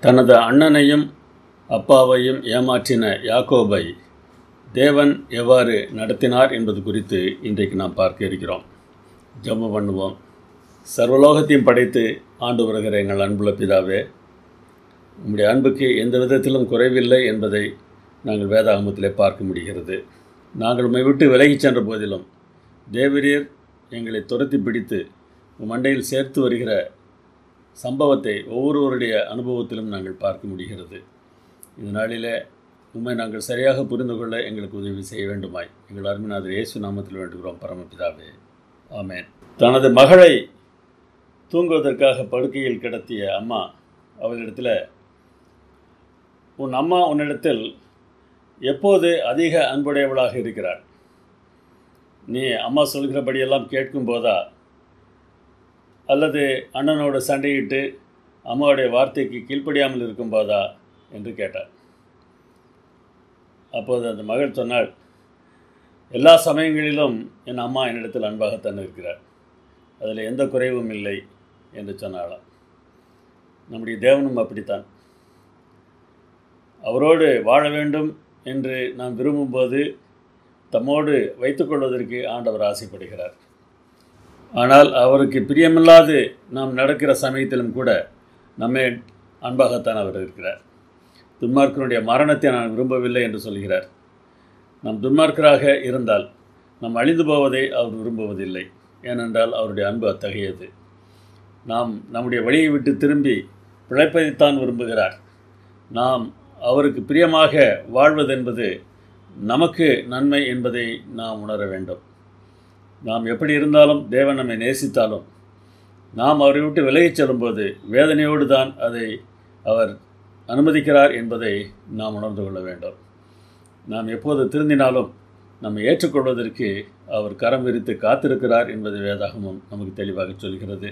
தனது அண்ணனையும் அப்பாவையும் ஏமாற்றின யாக்கோபை தேவன் எவ்வாறு நடத்தினார் என்பது குறித்து இன்றைக்கு நாம் பார்க்க இருக்கிறோம் ஜெபம் பண்ணுவோம் சர்வலோகத்தையும் படைத்து ஆண்டு வருகிற எங்கள் அன்புள்ள பிதாவே உம்முடைய அன்புக்கு எந்த விதத்திலும் குறைவில்லை என்பதை நாங்கள் வேதாகமத்திலே பார்க்க முடிகிறது நாங்கள் உம்மை விட்டு விலகிச் சென்ற போதிலும் தேவரீர் எங்களை துரத்தி பிடித்து உம் மண்டையில் சேர்த்து வருகிற சம்பவத்தை ஒவ்வொருவருடைய அனுபவத்திலும் நாங்கள் பார்க்க முடிகிறது இந்த நாளிலே உண்மை நாங்கள் சரியாக புரிந்து கொள்ள எங்களுக்கு உதவி செய்ய வேண்டுமாய் எங்கள் அருமைநாதர் இயேசு நாமத்தில் வேண்டுகிறோம் பரமபிதாவே ஆமேன் தனது மகளை தூங்குவதற்காக படுக்கையில் கிடத்திய அம்மா அவளிடத்தில் உன் அம்மா உன்னிடத்தில் எப்போது அதிக அன்புடையவளாக இருக்கிறாள் நீ அம்மா சொல்கிறபடியெல்லாம் கேட்கும் போதா அல்லது அண்ணனோடு சண்டையிட்டு அம்மாவுடைய வார்த்தைக்கு கீழ்ப்படியாமல் இருக்கும் போதா என்று கேட்டார் அப்போது அந்த மகள் சொன்னாள் எல்லா சமயங்களிலும் என் அம்மா என்னிடத்தில் அன்பாகத்தான் இருக்கிறார் அதில் எந்த குறைவும் இல்லை என்று சொன்னாளாம் நம்முடைய தேவனும் அப்படித்தான் அவரோடு வாழ வேண்டும் என்று நாம் விரும்பும்போது தம்மோடு வைத்துக்கொள்வதற்கு ஆண்டவர் ஆசைப்படுகிறார் ஆனால் அவருக்கு பிரியமில்லாது நாம் நடக்கிற சமயத்திலும் கூட நம்மை அன்பாகத்தான் அவர் இருக்கிறார் துன்மார்க்கனுடைய மரணத்தை நான் விரும்பவில்லை என்று சொல்கிறார் நாம் துன்மார்க்கராக இருந்தால் நாம் அழிந்து போவதை அவர் விரும்புவதில்லை ஏனென்றால் அவருடைய அன்பு அத்தகையது நாம் நம்முடைய வழியை விட்டு திரும்பி பிழைப்பதைத்தான் விரும்புகிறார் நாம் அவருக்கு பிரியமாக வாழ்வதென்பது நமக்கு நன்மை என்பதை நாம் உணர வேண்டும் நாம் எப்படி இருந்தாலும் தேவன் நம்மை நேசித்தாலும் நாம் அவரை விட்டு விலகிச் செல்லும்போது வேதனையோடு தான் அதை அவர் அனுமதிக்கிறார் என்பதை நாம் உணர்ந்து கொள்ள வேண்டும் நாம் எப்போது திருந்தினாலும் நம்மை ஏற்றுக்கொள்வதற்கு அவர் கரம் விரித்து காத்திருக்கிறார் என்பது வேதாகமும் நமக்கு தெளிவாக சொல்கிறது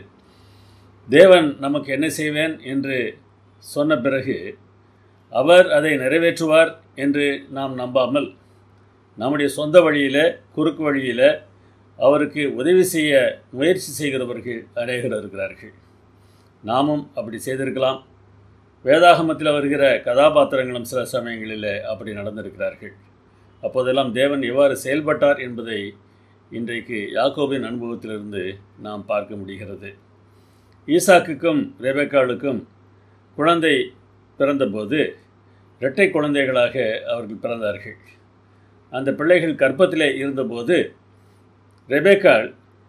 தேவன் நமக்கு என்ன செய்வேன் என்று சொன்ன பிறகு அவர் அதை நிறைவேற்றுவார் என்று நாம் நம்பாமல் நம்முடைய சொந்த வழியில் குறுக்கு வழியில் அவருக்கு உதவி செய்ய முயற்சி செய்கிறவர்கள் அநேகர் இருக்கிறார்கள் நாமும் அப்படி செய்திருக்கலாம் வேதாகமத்தில் வருகிற கதாபாத்திரங்களும் சில சமயங்களில் அப்படி நடந்திருக்கிறார்கள் அப்போதெல்லாம் தேவன் எவ்வாறு செயல்பட்டார் என்பதை இன்றைக்கு யாக்கோபின் அனுபவத்திலிருந்து நாம் பார்க்க முடிகிறது ஈசாக்குக்கும் ரெபேக்காளுக்கும் குழந்தை பிறந்தபோது இரட்டை குழந்தைகளாக அவர்கள் பிறந்தார்கள் அந்த பிள்ளைகள் கற்பத்திலே இருந்தபோது ரெபேக்காள்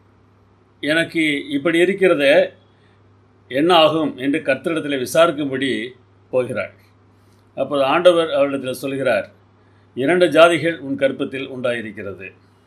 எனக்கு இப்படி இருக்கிறத என்ன ஆகும் என்று கர்த்தரிடத்தில் விசாரிக்கும்படி போகிறாள் அப்போது ஆண்டவர் அவரிடத்தில் சொல்கிறார் இரண்டு ஜாதிகள் உன் கற்பத்தில் உண்டாயிருக்கிறது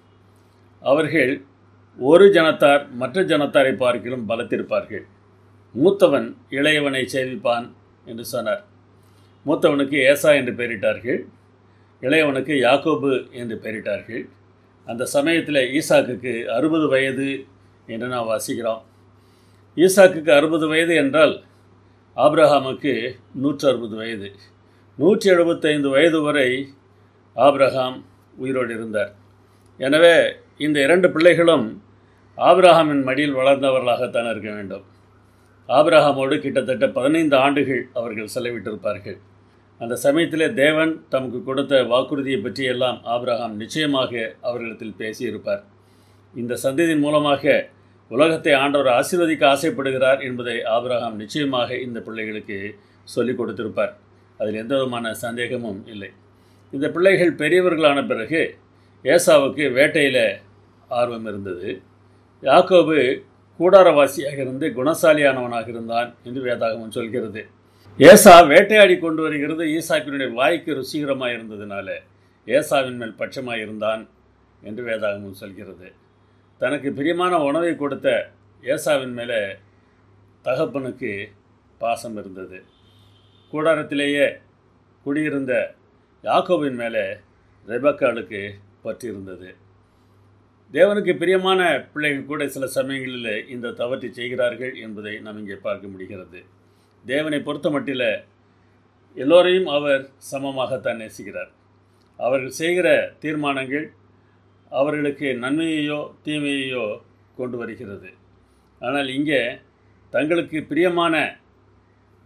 அவர்கள் ஒரு ஜனத்தார் மற்ற ஜனத்தாரை பார்க்கிலும் பலத்திருப்பார்கள் மூத்தவன் இளையவனை சேவிப்பான் என்று சொன்னார் மூத்தவனுக்கு ஏசா என்று பெயரிட்டார்கள் இளையவனுக்கு யாக்கோபு என்று பெயரிட்டார்கள் அந்த சமயத்தில் ஈசாக்குக்கு அறுபது வயது என்று நாம் வாசிக்கிறோம் ஈசாக்குக்கு அறுபது வயது என்றால் ஆப்ரஹாமுக்கு நூற்று அறுபது வயது நூற்றி எழுபத்தைந்து வயது வரை ஆப்ரஹாம் உயிரோடு இருந்தார் எனவே இந்த இரண்டு பிள்ளைகளும் ஆப்ரஹாமின் மடியில் வளர்ந்தவர்களாகத்தான் இருக்க வேண்டும் ஆப்ரஹாமோடு கிட்டத்தட்ட பதினைந்து ஆண்டுகள் அவர்கள் செலவிட்டிருப்பார்கள் அந்த சமயத்திலே தேவன் தமக்கு கொடுத்த வாக்குறுதியை பற்றியெல்லாம் ஆப்ரஹாம் நிச்சயமாக அவர்களிடத்தில் பேசியிருப்பார் இந்த சந்ததியின் மூலமாக உலகத்தை ஆண்டவர் ஆசீர்வதிக்க ஆசைப்படுகிறார் என்பதை ஆபிரகாம் நிச்சயமாக இந்த பிள்ளைகளுக்கு சொல்லிக் கொடுத்திருப்பார் அதில் எந்த விதமான சந்தேகமும் இல்லை இந்த பிள்ளைகள் பெரியவர்களான பிறகு ஏசாவுக்கு வேட்டையில் ஆர்வம் இருந்தது யாக்கோபு கூடாரவாசியாக இருந்து குணசாலியானவனாக இருந்தான் என்று வேதாகமம் சொல்கிறது ஏசா வேட்டையாடி கொண்டு வருகிறது ஈசாக்கினுடைய வாய்க்கு ருசிகரமாக இருந்ததுனால ஏசாவின் மேல் பட்சமாக இருந்தான் என்று வேதாகமம் சொல்கிறது தனக்கு பிரியமான உணவை கொடுத்த ஏசாவின் மேலே தகப்பனுக்கு பாசம் இருந்தது கூடாரத்திலேயே குடியிருந்த யாக்கோவின் மேலே ரெபக்காளுக்கு பற்றி இருந்தது தேவனுக்கு பிரியமான பிள்ளைகள் கூட சில சமயங்களில் இந்த தவற்றை செய்கிறார்கள் என்பதை நாம் இங்கே பார்க்க முடிகிறது தேவனை பொறுத்த மட்டில் எல்லோரையும் அவர் சமமாகத்தான் நேசிக்கிறார் அவர்கள் செய்கிற தீர்மானங்கள் அவர்களுக்கு நன்மையையோ தீமையையோ கொண்டு வருகிறது ஆனால் இங்கே தங்களுக்கு பிரியமான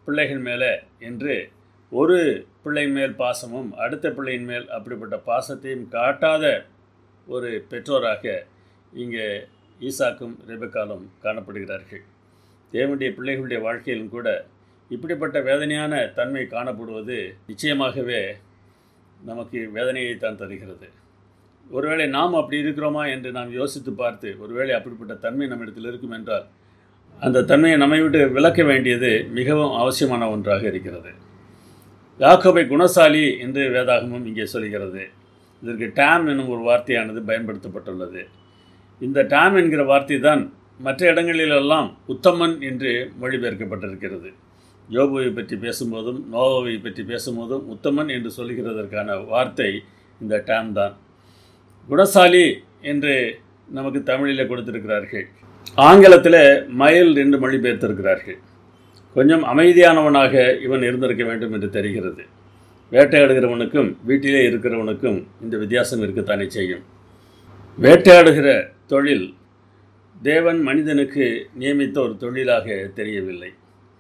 பிள்ளைகள் மேலே என்று ஒரு பிள்ளை மேல் பாசமும் அடுத்த பிள்ளையின் மேல் அப்படிப்பட்ட பாசத்தையும் காட்டாத ஒரு பெற்றோராக இங்கே ஈசாக்கும் ரெபக்காலும் காணப்படுகிறார்கள் தேவனுடைய பிள்ளைகளுடைய வாழ்க்கையிலும் கூட இப்படிப்பட்ட வேதனையான தன்மை காணப்படுவது நிச்சயமாகவே நமக்கு வேதனையை தான் தருகிறது ஒருவேளை நாம் அப்படி இருக்கிறோமா என்று நாம் யோசித்து பார்த்து ஒருவேளை அப்படிப்பட்ட தன்மை நம்மிடத்தில் இருக்கும் என்றால் அந்த தன்மையை நம்மை விட்டு விளக்க வேண்டியது மிகவும் அவசியமான ஒன்றாக இருக்கிறது யாக்கோபை குணசாலி என்று வேதாகமும் இங்கே சொல்கிறது இதற்கு டேம் என்னும் ஒரு வார்த்தையானது பயன்படுத்தப்பட்டுள்ளது இந்த டேம் என்கிற வார்த்தை தான் மற்ற இடங்களிலெல்லாம் உத்தமன் என்று மொழிபெயர்க்கப்பட்டிருக்கிறது யோபுவை பற்றி பேசும்போதும் நோவாவை பற்றி பேசும்போதும் உத்தமன் என்று சொல்கிறதற்கான வார்த்தை இந்த டேம் தான் குணசாலி என்று நமக்கு தமிழில் கொடுத்திருக்கிறார்கள் ஆங்கிலத்தில் மயில் என்று மொழிபெயர்த்திருக்கிறார்கள் கொஞ்சம் அமைதியானவனாக இவன் இருந்திருக்க வேண்டும் என்று தெரிகிறது வேட்டையாடுகிறவனுக்கும் வீட்டிலே இருக்கிறவனுக்கும் இந்த வித்தியாசம் இருக்கத்தானே செய்யும் வேட்டையாடுகிற தொழில் தேவன் மனிதனுக்கு நியமித்த ஒரு தொழிலாக தெரியவில்லை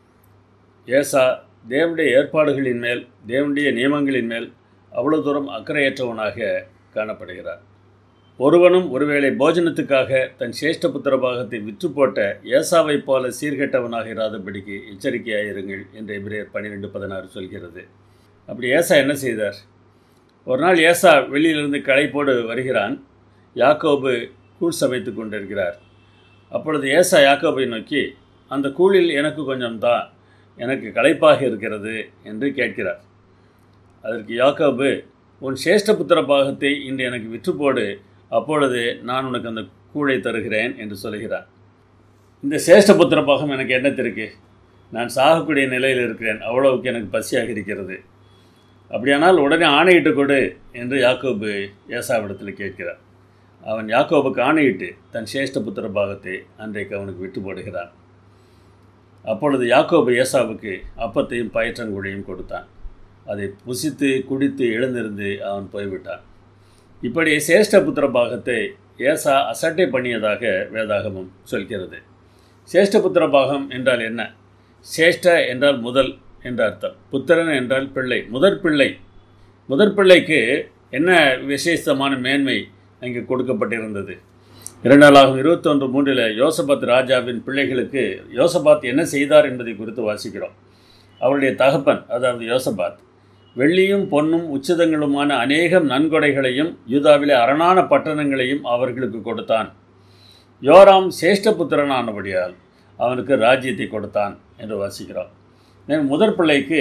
ஏசா தேவனுடைய ஏற்பாடுகளின் மேல் தேவனுடைய நியமங்களின் மேல் அவ்வளவு தூரம் அக்கறையற்றவனாக காணப்படுகிறார் ஒருவனும் ஒருவேளை போஜனத்துக்காக தன் சேஷ்ட புத்திர பாகத்தை விற்று போட்ட ஏசாவைப் போல சீர்கெட்டவனாக இராதபடிக்கு எச்சரிக்கையாயிருங்கள் என்று எபிரேயர் பன்னிரெண்டு பதினாறு சொல்கிறது அப்படி ஏசா என்ன செய்தார் ஒரு நாள் ஏசா வெளியிலிருந்து களைப்போடு வருகிறான் யாக்கோபு கூழ் சமைத்து கொண்டிருக்கிறார் அப்பொழுது ஏசா யாக்கோபை நோக்கி அந்த கூழில் எனக்கு கொஞ்சம் தான் எனக்கு களைப்பாக இருக்கிறது என்று கேட்கிறார் அதற்கு யாக்கோபு உன் சேஷ்ட புத்திர பாகத்தை இன்று எனக்கு விற்று போடு அப்பொழுது நான் உனக்கு அந்த கூழை தருகிறேன் என்று சொல்கிறான் இந்த சேஷ்ட புத்திர பாகம் எனக்கு என்னத்திற்கு நான் சாகக்கூடிய நிலையில் இருக்கிறேன் அவ்வளவுக்கு எனக்கு பசியாக இருக்கிறது அப்படியானால் உடனே ஆணையிட்டு கொடு என்று யாக்கோபு ஏசாவிடத்தில் கேட்கிறார் அவன் யாக்கோபுக்கு ஆணையிட்டு தன் சேஷ்ட புத்திர பாகத்தை அன்றைக்கு அவனுக்கு விட்டு போடுகிறான் அப்பொழுது யாக்கோபு ஏசாவுக்கு அப்பத்தையும் பயற்றங்குழியும் கொடுத்தான் அதை புசித்து குடித்து எழுந்திருந்து அவன் போய்விட்டான் இப்படி சேஷ்ட புத்திர பாகத்தை ஏசா அசட்டை பண்ணியதாக வேதாகமும் சொல்கிறது சேஷ்ட புத்திர பாகம் என்றால் என்ன சேஷ்ட என்றால் முதல் என்ற அர்த்தம் புத்திரன் என்றால் பிள்ளை முதற் பிள்ளை முதற் பிள்ளைக்கு என்ன விசேஷமான மேன்மை அங்கே கொடுக்கப்பட்டிருந்தது இரண்டாளாகும் இருபத்தொன்று மூன்றில் யோசபாத் ராஜாவின் பிள்ளைகளுக்கு யோசபாத் என்ன செய்தார் என்பதை குறித்து வாசிக்கிறோம் அவருடைய தகப்பன் அதாவது யோசபாத் வெள்ளியும் பொன்னும் உச்சிதங்களுமான அநேகம் நன்கொடைகளையும் யூதாவிலே அரணான பட்டணங்களையும் அவர்களுக்கு கொடுத்தான் யோராம் சேஷ்டபுத்திரனானபடியால் அவனுக்கு ராஜ்யத்தை கொடுத்தான் என்று வாசிக்கிறோம் முதற் பிள்ளைக்கு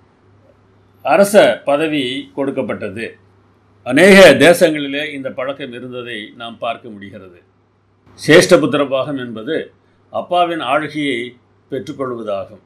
அரச பதவி கொடுக்கப்பட்டது அநேக தேசங்களிலே இந்த பழக்கம் இருந்ததை நாம் பார்க்க முடிகிறது சேஷ்டபுத்திர பாகம் என்பது அப்பாவின் ஆளுகையை பெற்றுக்கொள்வதாகும்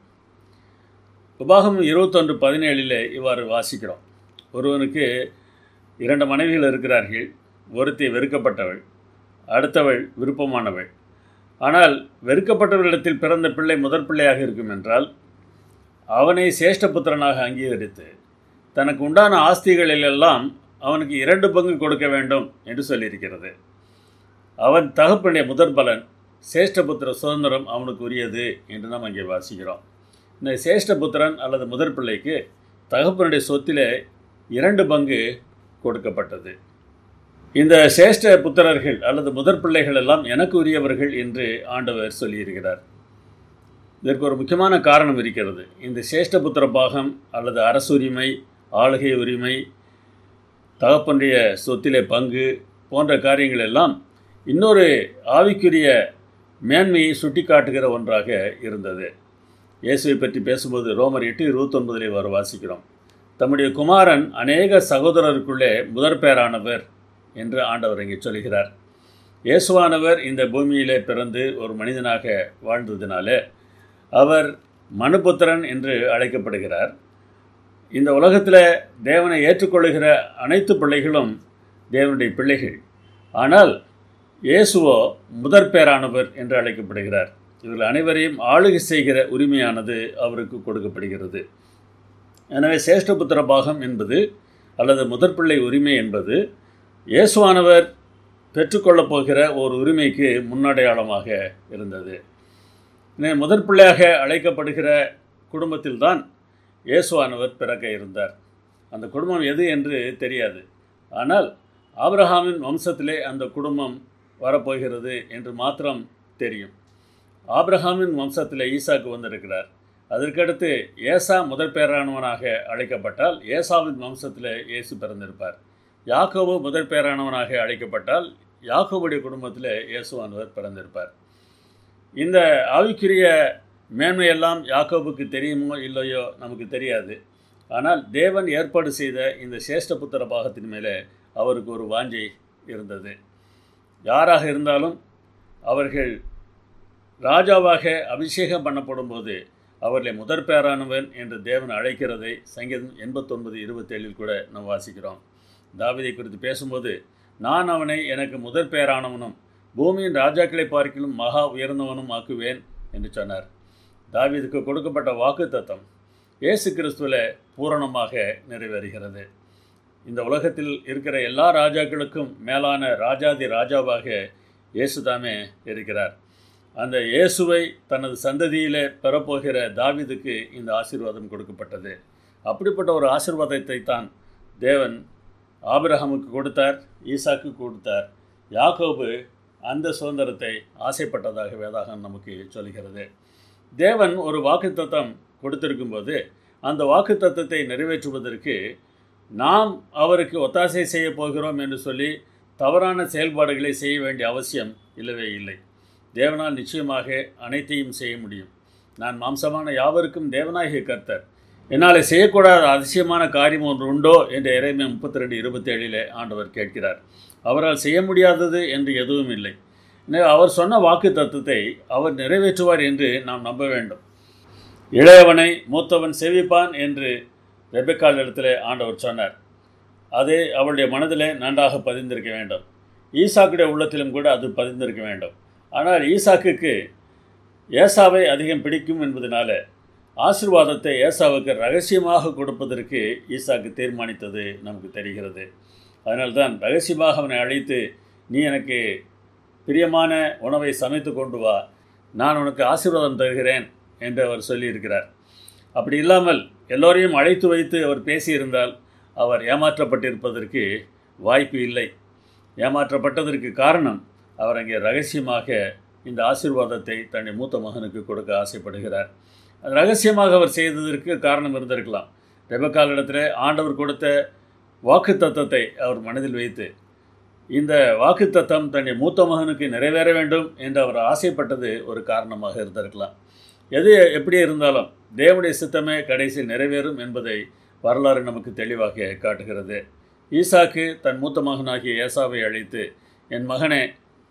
உபாகம் இருபத்தொன்று பதினேழில் இவ்வாறு வாசிக்கிறோம் ஒருவனுக்கு இரண்டு மனைவிகள் இருக்கிறார்கள் ஒருத்தி வெறுக்கப்பட்டவள் அடுத்தவள் விருப்பமானவள் ஆனால் வெறுக்கப்பட்டவர்களிடத்தில் பிறந்த பிள்ளை முதற் பிள்ளையாக இருக்கும் என்றால் அவனை சேஷ்டபுத்திரனாக அங்கீகரித்து தனக்கு உண்டான ஆஸ்திகளிலெல்லாம் அவனுக்கு இரண்டு பங்கு கொடுக்க வேண்டும் என்று சொல்லியிருக்கிறது அவன் தகப்பனுடைய முதற் பலன் சேஷ்டபுத்திர சுதந்திரம் அவனுக்கு உரியது என்று நாம் அங்கே வாசிக்கிறோம் இந்த சேஷ்டபுத்திரன் அல்லது முதற் பிள்ளைக்கு தகப்பனுடைய சொத்திலே இரண்டு பங்கு கொடுக்கப்பட்டது இந்த சேஷ்ட புத்திரர்கள் அல்லது முதற் பிள்ளைகள் எல்லாம் எனக்கு உரியவர்கள் என்று ஆண்டவர் சொல்லியிருக்கிறார் இதற்கு ஒரு முக்கியமான காரணம் இருக்கிறது இந்த சேஷ்டபுத்திர பாகம் அல்லது அரசுரிமை ஆளுகை உரிமை தகப்பனுடைய சொத்திலே பங்கு போன்ற காரியங்கள் எல்லாம் இன்னொரு ஆவிக்குரிய மேன்மையை சுட்டிக்காட்டுகிற ஒன்றாக இருந்தது இயேசுவை பற்றி பேசும்போது ரோமர் எட்டு இருபத்தொன்பதிலே வர வாசிக்கிறோம் தம்முடைய குமாரன் அநேக சகோதரருக்குள்ளே முதற் பேரானவர் என்று ஆண்டவர் இங்கே சொல்கிறார் இயேசுவானவர் இந்த பூமியிலே பிறந்து ஒரு மனிதனாக வாழ்ந்ததினாலே அவர் மனுபுத்திரன் என்று அழைக்கப்படுகிறார் இந்த உலகத்தில் தேவனை ஏற்றுக்கொள்ளுகிற அனைத்து பிள்ளைகளும் தேவனுடைய பிள்ளைகள் ஆனால் இயேசுவோ முதற் பேரானவர் என்று அழைக்கப்படுகிறார் இவர்கள் அனைவரையும் ஆளுகை செய்கிற உரிமையானது அவருக்கு கொடுக்கப்படுகிறது எனவே சேஷ்டபுத்திர பாகம் என்பது அல்லது முதற்பிள்ளை உரிமை என்பது இயேசுவானவர் பெற்றுக்கொள்ளப் போகிற ஒரு உரிமைக்கு முன்னடையாளமாக இருந்தது முதற் பிள்ளையாக அழைக்கப்படுகிற குடும்பத்தில்தான் இயேசுவானவர் பிறக்க இருந்தார் அந்த குடும்பம் எது என்று தெரியாது ஆனால் ஆபிரஹாமின் வம்சத்திலே அந்த குடும்பம் வரப்போகிறது என்று மாத்திரம் தெரியும் ஆபிரஹாமின் வம்சத்தில் ஈசாக்கு வந்திருக்கிறார் அதற்கடுத்து ஏசா முதற் பேரானவனாக அழைக்கப்பட்டால் ஏசாவின் வம்சத்தில் இயேசு பிறந்திருப்பார் யாக்கோபு முதற் பேரானவனாக அழைக்கப்பட்டால் யாக்கோபுடைய குடும்பத்தில் இயேசுவானவர் பிறந்திருப்பார் இந்த ஆவிக்குரிய மேன்மையெல்லாம் யாக்கோபுக்கு தெரியுமோ இல்லையோ நமக்கு தெரியாது ஆனால் தேவன் ஏற்பாடு செய்த இந்த சேஷ்ட புத்திர பாகத்தின் மேலே அவருக்கு ஒரு வாஞ்சை இருந்தது யாராக இருந்தாலும் அவர்கள் ராஜாவாக அபிஷேகம் பண்ணப்படும் போது அவர்களை முதற் பேரானவன் என்று தேவன் அழைக்கிறதை சங்கீதம் எண்பத்தொன்பது இருபத்தேழில் கூட நாம் வாசிக்கிறோம் தாவிதை குறித்து பேசும்போது நான் அவனை எனக்கு முதற் பேரானவனும் பூமியின் ராஜாக்களை பார்க்கிலும் மகா உயர்ந்தவனும் ஆக்குவேன் என்று சொன்னார் தாவீதுக்கு கொடுக்கப்பட்ட வாக்கு தத்தம் இயேசு கிறிஸ்துவில் பூரணமாக நிறைவேறுகிறது இந்த உலகத்தில் இருக்கிற எல்லா ராஜாக்களுக்கும் மேலான ராஜாதி ராஜாவாக இயேசு தாமே இருக்கிறார் அந்த இயேசுவை தனது சந்ததியிலே பெறப்போகிற தாவீதுக்கு இந்த ஆசீர்வாதம் கொடுக்கப்பட்டது அப்படிப்பட்ட ஒரு ஆசீர்வாதத்தை தான் தேவன் ஆபிரஹாமுக்கு கொடுத்தார் ஈசாக்கு கொடுத்தார் யாக்கோபு அந்த சுதந்திரத்தை ஆசைப்பட்டதாக வேதாகம் நமக்கு சொல்கிறது தேவன் ஒரு வாக்குத்தத்தம் கொடுத்திருக்கும்போது அந்த வாக்குத்தத்தத்தை நிறைவேற்றுவதற்கு நாம் அவருக்கு ஒத்தாசை செய்ய போகிறோம் என்று சொல்லி தவறான செயல்பாடுகளை செய்ய வேண்டிய அவசியம் இல்லவே இல்லை தேவனால் நிச்சயமாக அனைத்தையும் செய்ய முடியும் நான் மாம்சமான யாவருக்கும் தேவனாகிய கர்த்தர் என்னால் செய்யக்கூடாத அதிசயமான காரியம் ஒன்று உண்டோ என்று இறைமை முப்பத்தி ரெண்டு இருபத்தேழிலே ஆண்டவர் கேட்கிறார் அவரால் செய்ய முடியாதது என்று எதுவும் இல்லை எனவே அவர் சொன்ன வாக்கு தத்துவத்தை அவர் நிறைவேற்றுவார் என்று நாம் நம்ப வேண்டும் இளையவனை மூத்தவன் செவிப்பான் என்று ரெபெக்கால் இடத்துல ஆண்டவர் சொன்னார் அது அவளுடைய மனதில் நன்றாக பதிந்திருக்க வேண்டும் ஈசாக்குடைய உள்ளத்திலும் கூட அது பதிந்திருக்க வேண்டும் ஆனால் ஈசாக்குக்கு ஏசாவை அதிகம் பிடிக்கும் என்பதனால ஆசிர்வாதத்தை ஏசாவுக்கு ரகசியமாக கொடுப்பதற்கு ஈசாக்கு தீர்மானித்தது நமக்கு தெரிகிறது அதனால்தான் ரகசியமாக அவனை அழைத்து நீ எனக்கு பிரியமான உணவை சமைத்து கொண்டு வா நான் உனக்கு ஆசீர்வாதம் தருகிறேன் என்று அவர் சொல்லியிருக்கிறார் அப்படி இல்லாமல் எல்லோரையும் அழைத்து வைத்து அவர் பேசியிருந்தால் அவர் ஏமாற்றப்பட்டிருப்பதற்கு வாய்ப்பு இல்லை ஏமாற்றப்பட்டதற்கு காரணம் அவர் அங்கே ரகசியமாக இந்த ஆசீர்வாதத்தை தன்னுடைய மூத்த மகனுக்கு கொடுக்க ஆசைப்படுகிறார் அது ரகசியமாக அவர் செய்ததற்கு காரணம் இருந்திருக்கலாம் ரெபக்காலிடத்தில் ஆண்டவர் கொடுத்த வாக்கு தத்தத்தை அவர் மனதில் வைத்து இந்த வாக்கு தத்தம் தன்னுடைய மூத்த மகனுக்கு நிறைவேற வேண்டும் என்று அவர் ஆசைப்பட்டது ஒரு காரணமாக இருந்திருக்கலாம் எது எப்படி இருந்தாலும் தேவனுடைய சித்தமே கடைசியில் நிறைவேறும் என்பதை வரலாறு நமக்கு தெளிவாக காட்டுகிறது ஈசாக்கு தன் மூத்த மகனாகிய ஏசாவை அழைத்து என் மகனே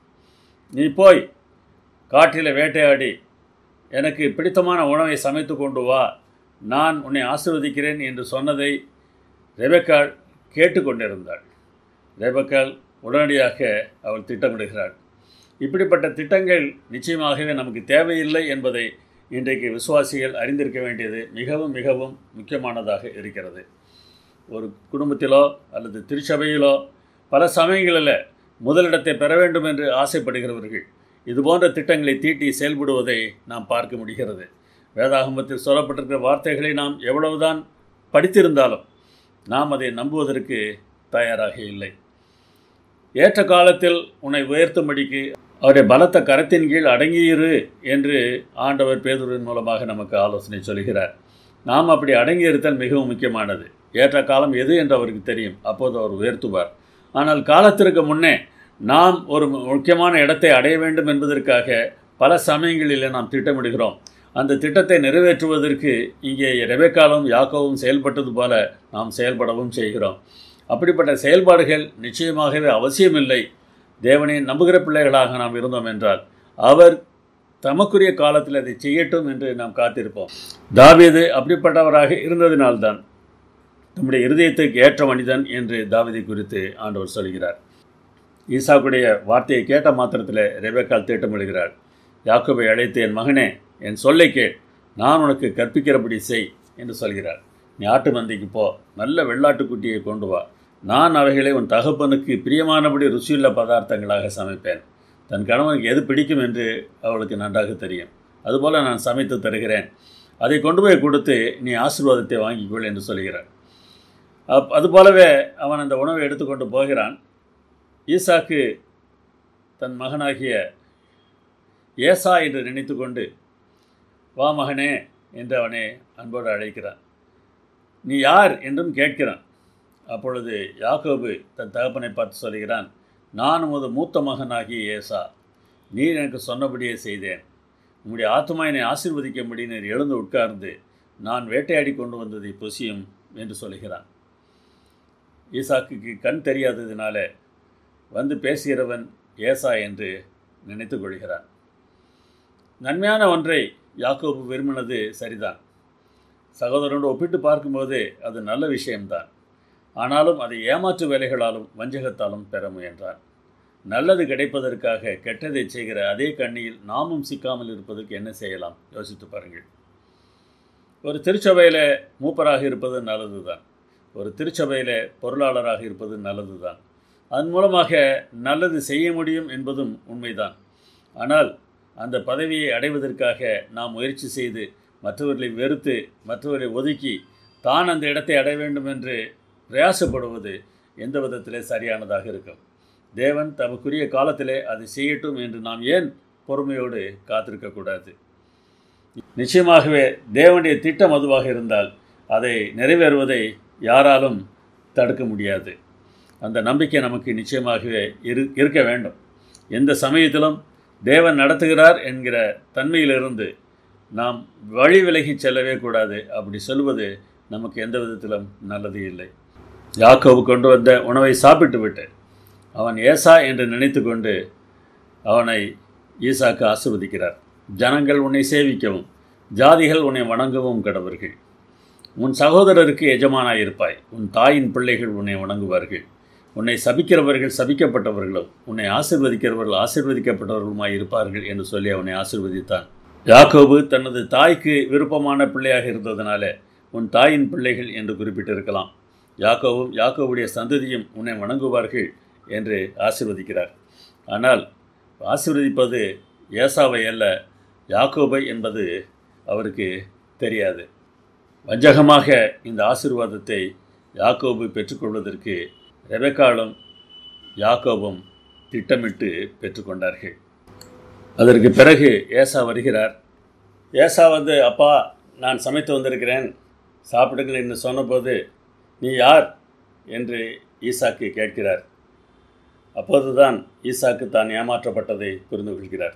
நீ போய் காட்டில் வேட்டையாடி எனக்கு பிடித்தமான உணவை சமைத்து கொண்டு வா நான் உன்னை ஆசிர்வதிக்கிறேன் என்று சொன்னதை ரெபக்காள் கேட்டுக்கொண்டிருந்தாள் ரெபக்காள் உடனடியாக அவள் திட்டமிடுகிறாள் இப்படிப்பட்ட திட்டங்கள் நிச்சயமாகவே நமக்கு தேவையில்லை என்பதை இன்றைக்கு விசுவாசிகள் அறிந்திருக்க வேண்டியது மிகவும் மிகவும் முக்கியமானதாக இருக்கிறது ஒரு குடும்பத்திலோ அல்லது திருச்சபையிலோ பல சமயங்களில் முதலிடத்தை பெற வேண்டும் என்று ஆசைப்படுகிறவர்கள் இதுபோன்ற திட்டங்களை தீட்டி செயல்படுவதை நாம் பார்க்க முடிகிறது வேதாகமத்தில் சொல்லப்பட்டிருக்கிற வார்த்தைகளை நாம் எவ்வளவுதான் படித்திருந்தாலும் நாம் அதை நம்புவதற்கு தயாராக இல்லை ஏற்ற காலத்தில் உன்னை உயர்த்தும்படிக்கு அவருடைய பலத்த கரத்தின் கீழ் அடங்கியிரு என்று ஆண்டவர் பேதுருவின் மூலமாக நமக்கு ஆலோசனை சொல்கிறார் நாம் அப்படி அடங்கியிருத்தல் மிகவும் முக்கியமானது ஏற்ற காலம் எது என்று அவருக்கு தெரியும் அப்போது அவர் உயர்த்துவார் ஆனால் காலத்திற்கு முன்னே நாம் ஒரு முக்கியமான இடத்தை அடைய வேண்டும் என்பதற்காக பல சமயங்களில் நாம் திட்டமிடுகிறோம் அந்த திட்டத்தை நிறைவேற்றுவதற்கு இங்கே ரெபேக்காலும் யாக்கோவும் செயல்பட்டது போல நாம் செயல்படவும் செய்கிறோம் அப்படிப்பட்ட செயல்பாடுகள் நிச்சயமாகவே அவசியமில்லை தேவனை நம்புகிற பிள்ளைகளாக நாம் இருந்தோம் என்றால் அவர் தமக்குரிய காலத்தில் அதை செய்யட்டும் என்று நாம் காத்திருப்போம் தாவீது அப்படிப்பட்டவராக இருந்ததினால்தான் நம்முடைய இருதயத்துக்கு ஏற்ற மனிதன் என்று தாவீதை குறித்து ஆண்டவர் சொல்கிறார் ஈசாக்குடைய வார்த்தையை கேட்ட மாத்திரத்தில் ரெபேக்கால் திட்டமிடுகிறாள் யாக்கோபை அழைத்து என் மகனே என் சொல்லை கேள் நான் உனக்கு கற்பிக்கிறபடி செய் என்று சொல்கிறார் நீ ஆட்டு மந்தைக்கு போ நல்ல வெள்ளாட்டுக்குட்டியை கொண்டு வா நான் அவைகளை உன் தகப்பனுக்கு பிரியமானபடி ருசியுள்ள பதார்த்தங்களாக சமைப்பேன் தன் கணவனுக்கு எது பிடிக்கும் என்று அவளுக்கு நன்றாக தெரியும் அதுபோல் நான் சமைத்து தருகிறேன் அதை கொண்டு போய் கொடுத்து நீ ஆசீர்வாதத்தை வாங்கிக்கொள் என்று சொல்கிறார் அப் அதுபோலவே அவன் அந்த உணவை எடுத்துக்கொண்டு போகிறான் ஈசாக்கு தன் மகனாகிய ஏசா என்று நினைத்து கொண்டு வா மகனே என்று அவனை அன்போடு அழைக்கிறான் நீ யார் என்றும் கேட்கிறான் அப்பொழுது யாக்கோபு தன் தகப்பனை பார்த்து சொல்கிறான் நான் உமது மூத்த மகனாகிய ஏசா நீர் எனக்கு சொன்னபடியே செய்தேன் உம்முடைய ஆத்மா என்னை ஆசீர்வதிக்கும்படி நீர் எழுந்து உட்கார்ந்து நான் வேட்டையாடி கொண்டு வந்ததை புசியும் என்று சொல்கிறான் ஈசாக்குக்கு கண் தெரியாததினால வந்து பேசுகிறவன் ஏசா என்று நினைத்து கொள்கிறான் நன்மையான ஒன்றை யாக்கோபு விரும்பினது சரிதான் சகோதரனோடு ஒப்பிட்டு பார்க்கும்போது அது நல்ல விஷயம்தான் ஆனாலும் அதை ஏமாற்று வேலைகளாலும் வஞ்சகத்தாலும் பெற முயன்றான் நல்லது கிடைப்பதற்காக கெட்டதை செய்கிற அதே கண்ணியில் நாமும் சிக்காமல் இருப்பதற்கு என்ன செய்யலாம் யோசித்து பாருங்கள் ஒரு திருச்சபையில் மூப்பராக இருப்பது நல்லது தான் ஒரு திருச்சபையில் பொருளாளராக இருப்பது நல்லது தான் அதன் மூலமாக நல்லது செய்ய முடியும் என்பதும் உண்மைதான் ஆனால் அந்த பதவியை அடைவதற்காக நாம் முயற்சி செய்து மற்றவர்களை வெறுத்து மற்றவர்களை ஒதுக்கி தான் அந்த இடத்தை அடைய வேண்டும் என்று பிரயாசப்படுவது எந்த விதத்திலே சரியானதாக இருக்கும் தேவன் தமக்குரிய காலத்திலே அதை செய்யட்டும் என்று நாம் ஏன் பொறுமையோடு காத்திருக்கக்கூடாது நிச்சயமாகவே தேவனுடைய திட்டம் அதுவாக இருந்தால் அதை நிறைவேறுவதை யாராலும் தடுக்க முடியாது அந்த நம்பிக்கை நமக்கு நிச்சயமாகவே இரு இருக்க வேண்டும் எந்த சமயத்திலும் தேவன் நடத்துகிறார் என்கிற தன்மையிலிருந்து நாம் வழி விலகி செல்லவே கூடாது அப்படி சொல்வது நமக்கு எந்த விதத்திலும் நல்லது இல்லை யாக்கோவு கொண்டு வந்த உணவை சாப்பிட்டு விட்டு அவன் ஏசா என்று நினைத்து கொண்டு அவனை ஈசாக்கு ஆசிர்வதிக்கிறார் ஜனங்கள் உன்னை சேவிக்கவும் ஜாதிகள் உன்னை வணங்கவும் கடவர்கள் உன் சகோதரருக்கு எஜமானாயிருப்பாய் உன் தாயின் பிள்ளைகள் உன்னை வணங்குவார்கள் உன்னை சபிக்கிறவர்கள் சபிக்கப்பட்டவர்களும் உன்னை ஆசிர்வதிக்கிறவர்கள் ஆசிர்வதிக்கப்பட்டவர்களுமாய் இருப்பார்கள் என்று சொல்லி அவனை ஆசிர்வதித்தான் யாக்கோபு தனது தாய்க்கு விருப்பமான பிள்ளையாக இருந்ததனால உன் தாயின் பிள்ளைகள் என்று குறிப்பிட்டிருக்கலாம் யாக்கோவும் யாக்கோவுடைய சந்ததியும் உன்னை வணங்குவார்கள் என்று ஆசிர்வதிக்கிறார் ஆனால் ஆசிர்வதிப்பது ஏசாவை அல்ல யாக்கோபை என்பது அவருக்கு தெரியாது வஞ்சகமாக இந்த ஆசிர்வாதத்தை யாக்கோபு பெற்றுக்கொள்வதற்கு ரெபெக்காலும் யாக்கோபும் திட்டமிட்டு பெற்றுக்கொண்டார்கள் அதற்கு பிறகு ஏசா வருகிறார் ஏசா வந்து அப்பா நான் சமைத்து வந்திருக்கிறேன் சாப்பிடுங்கள் என்று சொன்னபோது நீ யார் என்று ஈசாக்கு கேட்கிறார் அப்போதுதான் ஈசாக்கு தான் ஏமாற்றப்பட்டதை புரிந்து கொள்கிறார்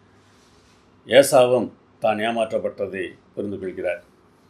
ஏசாவும் தான் ஏமாற்றப்பட்டதை புரிந்து கொள்கிறார்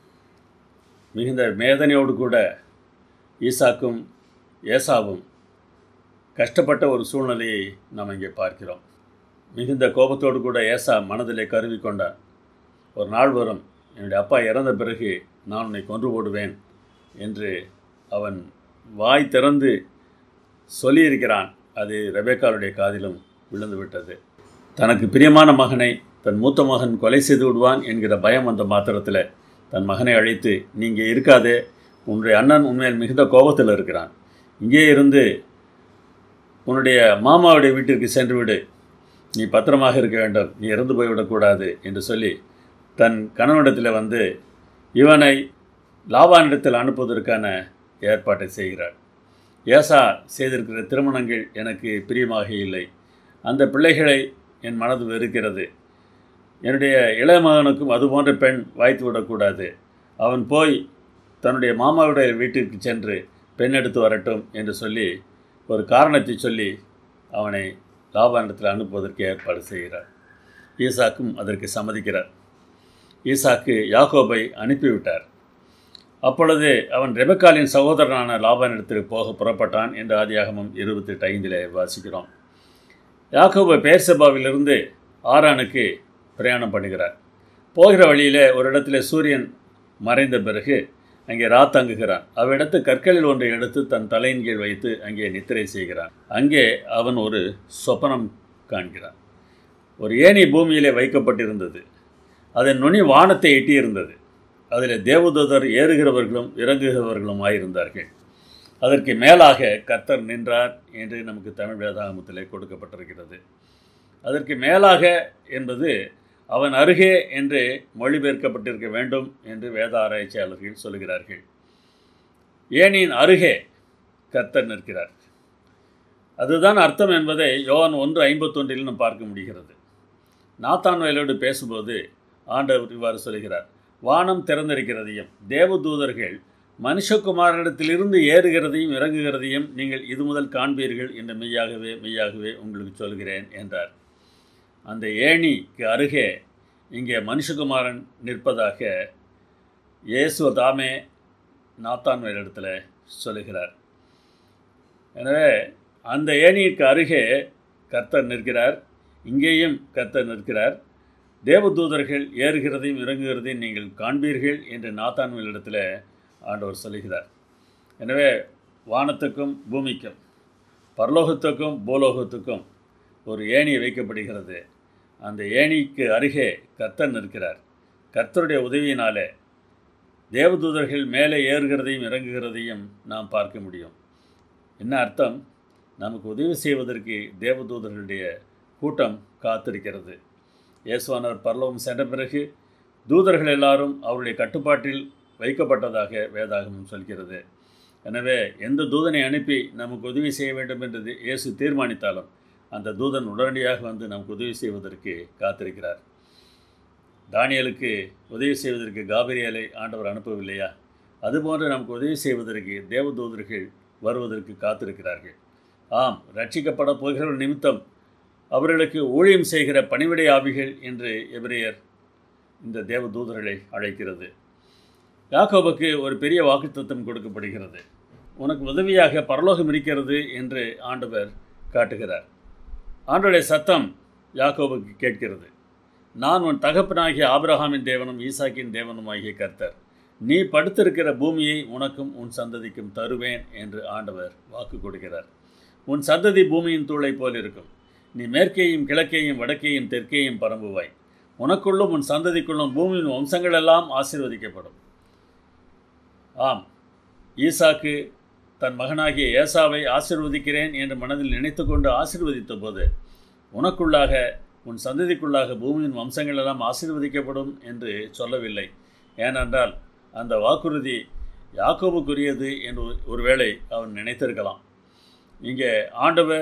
மிகுந்த வேதனையோடு கூட ஈசாக்கும் ஏசாவும் கஷ்டப்பட்ட ஒரு சூழ்நிலையை நாம் இங்கே பார்க்கிறோம் மிகுந்த கோபத்தோடு கூட ஏசா மனதிலே கருவி கொண்டான் ஒரு நாள் வரும் என்னுடைய அப்பா இறந்த பிறகு நான் உன்னை கொன்று போடுவேன் என்று அவன் வாய் திறந்து சொல்லியிருக்கிறான் அது ரெபேக்காளுடைய காதிலும் விழுந்து விட்டது தனக்கு பிரியமான மகனை தன் மூத்த மகன் கொலை செய்து விடுவான் என்கிற பயம் அந்த மாத்திரத்தில் தன் மகனை அழைத்து நீங்கள் இருக்காதே உன்னுடைய அண்ணன் உண்மையில் மிகுந்த கோபத்தில் இருக்கிறான் இங்கே இருந்து உன்னுடைய மாமாவுடைய வீட்டிற்கு சென்று விடு நீ பத்திரமாக இருக்க வேண்டும் நீ இறந்து போய்விடக்கூடாது என்று சொல்லி தன் கணவனிடத்தில் வந்து இவனை லாபானிடத்தில் அனுப்புவதற்கான ஏற்பாட்டை செய்கிறார் ஏசா செய்திருக்கிற திருமணங்கள் எனக்கு பிரியமாக இல்லை அந்த பிள்ளைகளை என் மனது வெறுக்கிறது என்னுடைய இளைய மகனுக்கும் அதுபோன்ற பெண் வாய்த்து விடக்கூடாது அவன் போய் தன்னுடைய மாமாவுடைய வீட்டிற்கு சென்று பெண் எடுத்து வரட்டும் என்று சொல்லி ஒரு காரணத்தை சொல்லி அவனை லாபானிடத்தில் அனுப்புவதற்கு ஏற்பாடு செய்கிறார் ஈசாக்கும் அதற்கு சம்மதிக்கிறார் ஈசாக்கு யாக்கோபை அனுப்பிவிட்டார் அப்பொழுது அவன் ரெபக்காலின் சகோதரனான லாபானிடத்திற்கு போக புறப்பட்டான் என்று ஆதியாகமம் இருபத்தெட்டு ஐந்தில் வாசிக்கிறோம் யாக்கோபை பேர்சபாவிலிருந்து ஆரானுக்கு பிரயாணம் பண்ணுகிறார் போகிற வழியில் ஒரு இடத்துல சூரியன் மறைந்த பிறகு அங்கே ராத்தங்குகிறான் அவ்விடத்து கற்களில் ஒன்றை எடுத்து தன் தலையின் கீழ் வைத்து அங்கே நித்திரை செய்கிறான் அங்கே அவன் ஒரு சொப்பனம் காண்கிறான் ஒரு ஏணி பூமியிலே வைக்கப்பட்டிருந்தது அதன் நுனி வானத்தை எட்டியிருந்தது அதில் தேவதூதர் ஏறுகிறவர்களும் இறங்குகிறவர்களும் ஆயிருந்தார்கள் அதற்கு மேலாக கர்த்தர் நின்றார் என்று நமக்கு தமிழ் வேதாகமத்திலே கொடுக்கப்பட்டிருக்கிறது அதற்கு மேலாக என்பது அவன் அருகே என்று மொழிபெயர்க்கப்பட்டிருக்க வேண்டும் என்று வேத ஆராய்ச்சியாளர்கள் சொல்கிறார்கள் ஏனின் அருகே கர்த்தர் நிற்கிறார் அதுதான் அர்த்தம் என்பதை யோவான் ஒன்று ஐம்பத்தொன்றில் நாம் பார்க்க முடிகிறது நாத்தான் வயலோடு பேசும்போது ஆண்டவர் இவ்வாறு சொல்கிறார் வானம் திறந்திருக்கிறதையும் தேவதூதர்கள் மனுஷகுமாரனிடத்திலிருந்து ஏறுகிறதையும் இறங்குகிறதையும் நீங்கள் இது முதல் காண்பீர்கள் என்று மெய்யாகவே மெய்யாகவே உங்களுக்கு சொல்கிறேன் என்றார் அந்த ஏணிக்கு அருகே இங்கே மனுஷகுமாரன் நிற்பதாக இயேசு தாமே நாத்தான் இடத்துல சொல்லுகிறார் எனவே அந்த ஏணிக்கு அருகே கர்த்தர் நிற்கிறார் இங்கேயும் கர்த்தர் நிற்கிறார் தேவதூதர்கள் ஏறுகிறதையும் இறங்குகிறதையும் நீங்கள் காண்பீர்கள் என்று நாத்தான்வேல் இடத்துல ஆண்டவர் சொல்லுகிறார் எனவே வானத்துக்கும் பூமிக்கும் பரலோகத்துக்கும் பூலோகத்துக்கும் ஒரு ஏணி வைக்கப்படுகிறது அந்த ஏணிக்கு அருகே கர்த்தர் நிற்கிறார் கர்த்தருடைய உதவியினாலே தேவதூதர்கள் மேலே ஏறுகிறதையும் இறங்குகிறதையும் நாம் பார்க்க முடியும் என்ன அர்த்தம் நமக்கு உதவி செய்வதற்கு தேவதூதர்களுடைய கூட்டம் காத்திருக்கிறது இயேசுவானவர் பரலோகம் சென்ற பிறகு தூதர்கள் எல்லாரும் அவருடைய கட்டுப்பாட்டில் வைக்கப்பட்டதாக வேதாகமம் சொல்கிறது எனவே எந்த தூதனை அனுப்பி நமக்கு உதவி செய்ய வேண்டும் என்று இயேசு தீர்மானித்தாலும் அந்த தூதன் உடனடியாக வந்து நமக்கு உதவி செய்வதற்கு காத்திருக்கிறார் தானியலுக்கு உதவி செய்வதற்கு காபிரியலை ஆண்டவர் அனுப்பவில்லையா அதுபோன்று நமக்கு உதவி செய்வதற்கு தேவதூதர்கள் வருவதற்கு காத்திருக்கிறார்கள் ஆம் ரட்சிக்கப்பட போகிறவர் நிமித்தம் அவர்களுக்கு ஊழியம் செய்கிற பணிவிடை ஆவிகள் என்று எபிரேயர் இந்த தேவதூதர்களை அழைக்கிறது யாக்கோபுக்கு ஒரு பெரிய வாக்குத்தத்தம் கொடுக்கப்படுகிறது உனக்கு உதவியாக பரலோகம் இருக்கிறது என்று ஆண்டவர் காட்டுகிறார் ஆண்டுடைய சத்தம் யாக்கோபுக்கு கேட்கிறது நான் உன் தகப்பனாகிய ஆபிரஹாமின் தேவனும் ஈசாக்கின் தேவனும் ஆகிய கர்த்தர் நீ படுத்திருக்கிற பூமியை உனக்கும் உன் சந்ததிக்கும் தருவேன் என்று ஆண்டவர் வாக்கு கொடுக்கிறார் உன் சந்ததி பூமியின் தூளை போல் இருக்கும் நீ மேற்கேயும் கிழக்கேயும் வடக்கேயும் தெற்கேயும் பரம்புவாய் உனக்குள்ளும் உன் சந்ததிக்குள்ளும் பூமியின் வம்சங்களெல்லாம் ஆசீர்வதிக்கப்படும் ஆம் ஈசாக்கு தன் மகனாகிய ஏசாவை ஆசிர்வதிக்கிறேன் என்று மனதில் நினைத்து கொண்டு ஆசிர்வதித்த போது உனக்குள்ளாக உன் சந்ததிக்குள்ளாக பூமியின் வம்சங்களெல்லாம் ஆசீர்வதிக்கப்படும் என்று சொல்லவில்லை ஏனென்றால் அந்த வாக்குறுதி யாக்கோபுக்குரியது என்று ஒருவேளை அவன் நினைத்திருக்கலாம் இங்கே ஆண்டவர்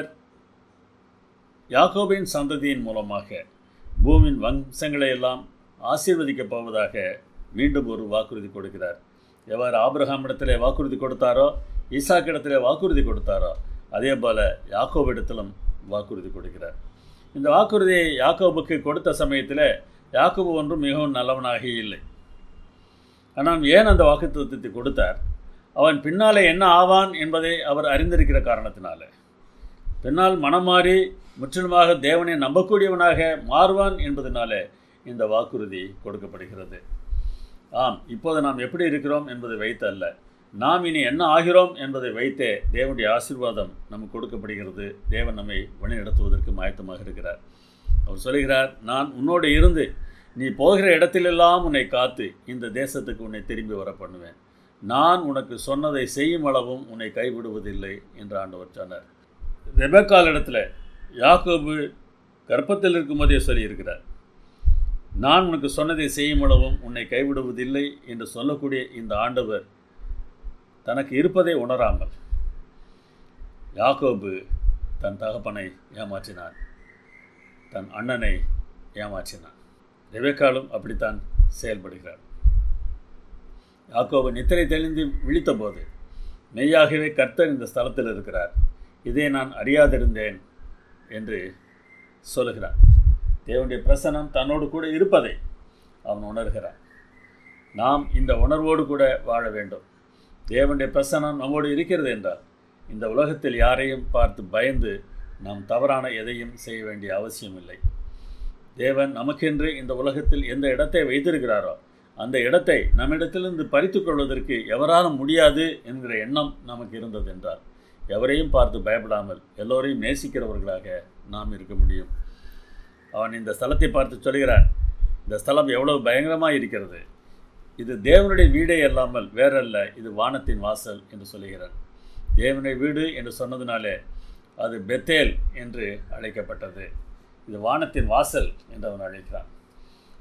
யாக்கோபின் சந்ததியின் மூலமாக பூமியின் வம்சங்களை எல்லாம் ஆசீர்வதிக்கப் போவதாக மீண்டும் ஒரு வாக்குறுதி கொடுக்கிறார் எவ்வாறு ஆபிரகாம் இடத்திலே வாக்குறுதி கொடுத்தாரோ ஈசாக் இடத்திலே வாக்குறுதி கொடுத்தாரோ அதே போல் யாக்கோபு இடத்திலும் வாக்குறுதி கொடுக்கிறார் இந்த வாக்குறுதியை யாக்கோபுக்கு கொடுத்த சமயத்தில் யாக்கோபு ஒன்றும் மிகவும் நல்லவனாக இல்லை ஆனால் ஏன் அந்த வாக்குத்தத்தை கொடுத்தார் அவன் பின்னாலே என்ன ஆவான் என்பதை அவர் அறிந்திருக்கிற காரணத்தினால பின்னால் மனம் மாறி முற்றிலுமாக தேவனை நம்பக்கூடியவனாக மாறுவான் என்பதனாலே இந்த வாக்குறுதி கொடுக்கப்படுகிறது ஆம் இப்போது நாம் எப்படி இருக்கிறோம் என்பதை வைத்து அல்ல நாம் இனி என்ன ஆகிறோம் என்பதை வைத்தே தேவனுடைய ஆசீர்வாதம் நமக்கு கொடுக்கப்படுகிறது தேவன் நம்மை வழிநடத்துவதற்கு மாயத்தமாக இருக்கிறார் அவர் சொல்கிறார் நான் உன்னோடு இருந்து நீ போகிற இடத்திலெல்லாம் உன்னை காத்து இந்த தேசத்துக்கு உன்னை திரும்பி வர பண்ணுவேன் நான் உனக்கு சொன்னதை செய்யும் அளவும் உன்னை கைவிடுவதில்லை என்று ஆண்டவர் சொன்னார் ரெபக்கால் இடத்துல யாக்கோபு கர்ப்பத்தில் இருக்கும்போதே சொல்லியிருக்கிறார் நான் உனக்கு சொன்னதை செய்யும் அளவும் உன்னை கைவிடுவதில்லை என்று சொல்லக்கூடிய இந்த ஆண்டவர் தனக்கு இருப்பதை உணராமல் யாக்கோபு தன் தகப்பனை ஏமாற்றினான் தன் அண்ணனை ஏமாற்றினான் ரெபேக்காலும் அப்படித்தான் செயல்படுகிறார் யாக்கோபு நித்திரை தெளிந்து விழித்தபோது மெய்யாகவே கர்த்தர் இந்த ஸ்தலத்தில் இருக்கிறார் இதை நான் அறியாதிருந்தேன் என்று சொல்லுகிறான் தேவனுடைய பிரசனம் தன்னோடு கூட இருப்பதை அவன் உணர்கிறான் நாம் இந்த உணர்வோடு கூட வாழ வேண்டும் தேவனுடைய பிரசனம் நம்மோடு இருக்கிறது என்றால் இந்த உலகத்தில் யாரையும் பார்த்து பயந்து நாம் தவறான எதையும் செய்ய வேண்டிய அவசியம் இல்லை தேவன் நமக்கென்று இந்த உலகத்தில் எந்த இடத்தை வைத்திருக்கிறாரோ அந்த இடத்தை நம்மிடத்திலிருந்து பறித்து கொள்வதற்கு எவராலும் முடியாது என்கிற எண்ணம் நமக்கு இருந்தது என்றால் எவரையும் பார்த்து பயப்படாமல் எல்லோரையும் நேசிக்கிறவர்களாக நாம் இருக்க முடியும் அவன் இந்த ஸ்தலத்தை பார்த்து சொல்கிறான் இந்த ஸ்தலம் எவ்வளவு பயங்கரமாக இருக்கிறது இது தேவனுடைய வீடே அல்லாமல் வேறல்ல இது வானத்தின் வாசல் என்று சொல்லுகிறான் தேவனுடைய வீடு என்று சொன்னதினாலே அது பெத்தேல் என்று அழைக்கப்பட்டது இது வானத்தின் வாசல் என்று அவன் அழைக்கிறான்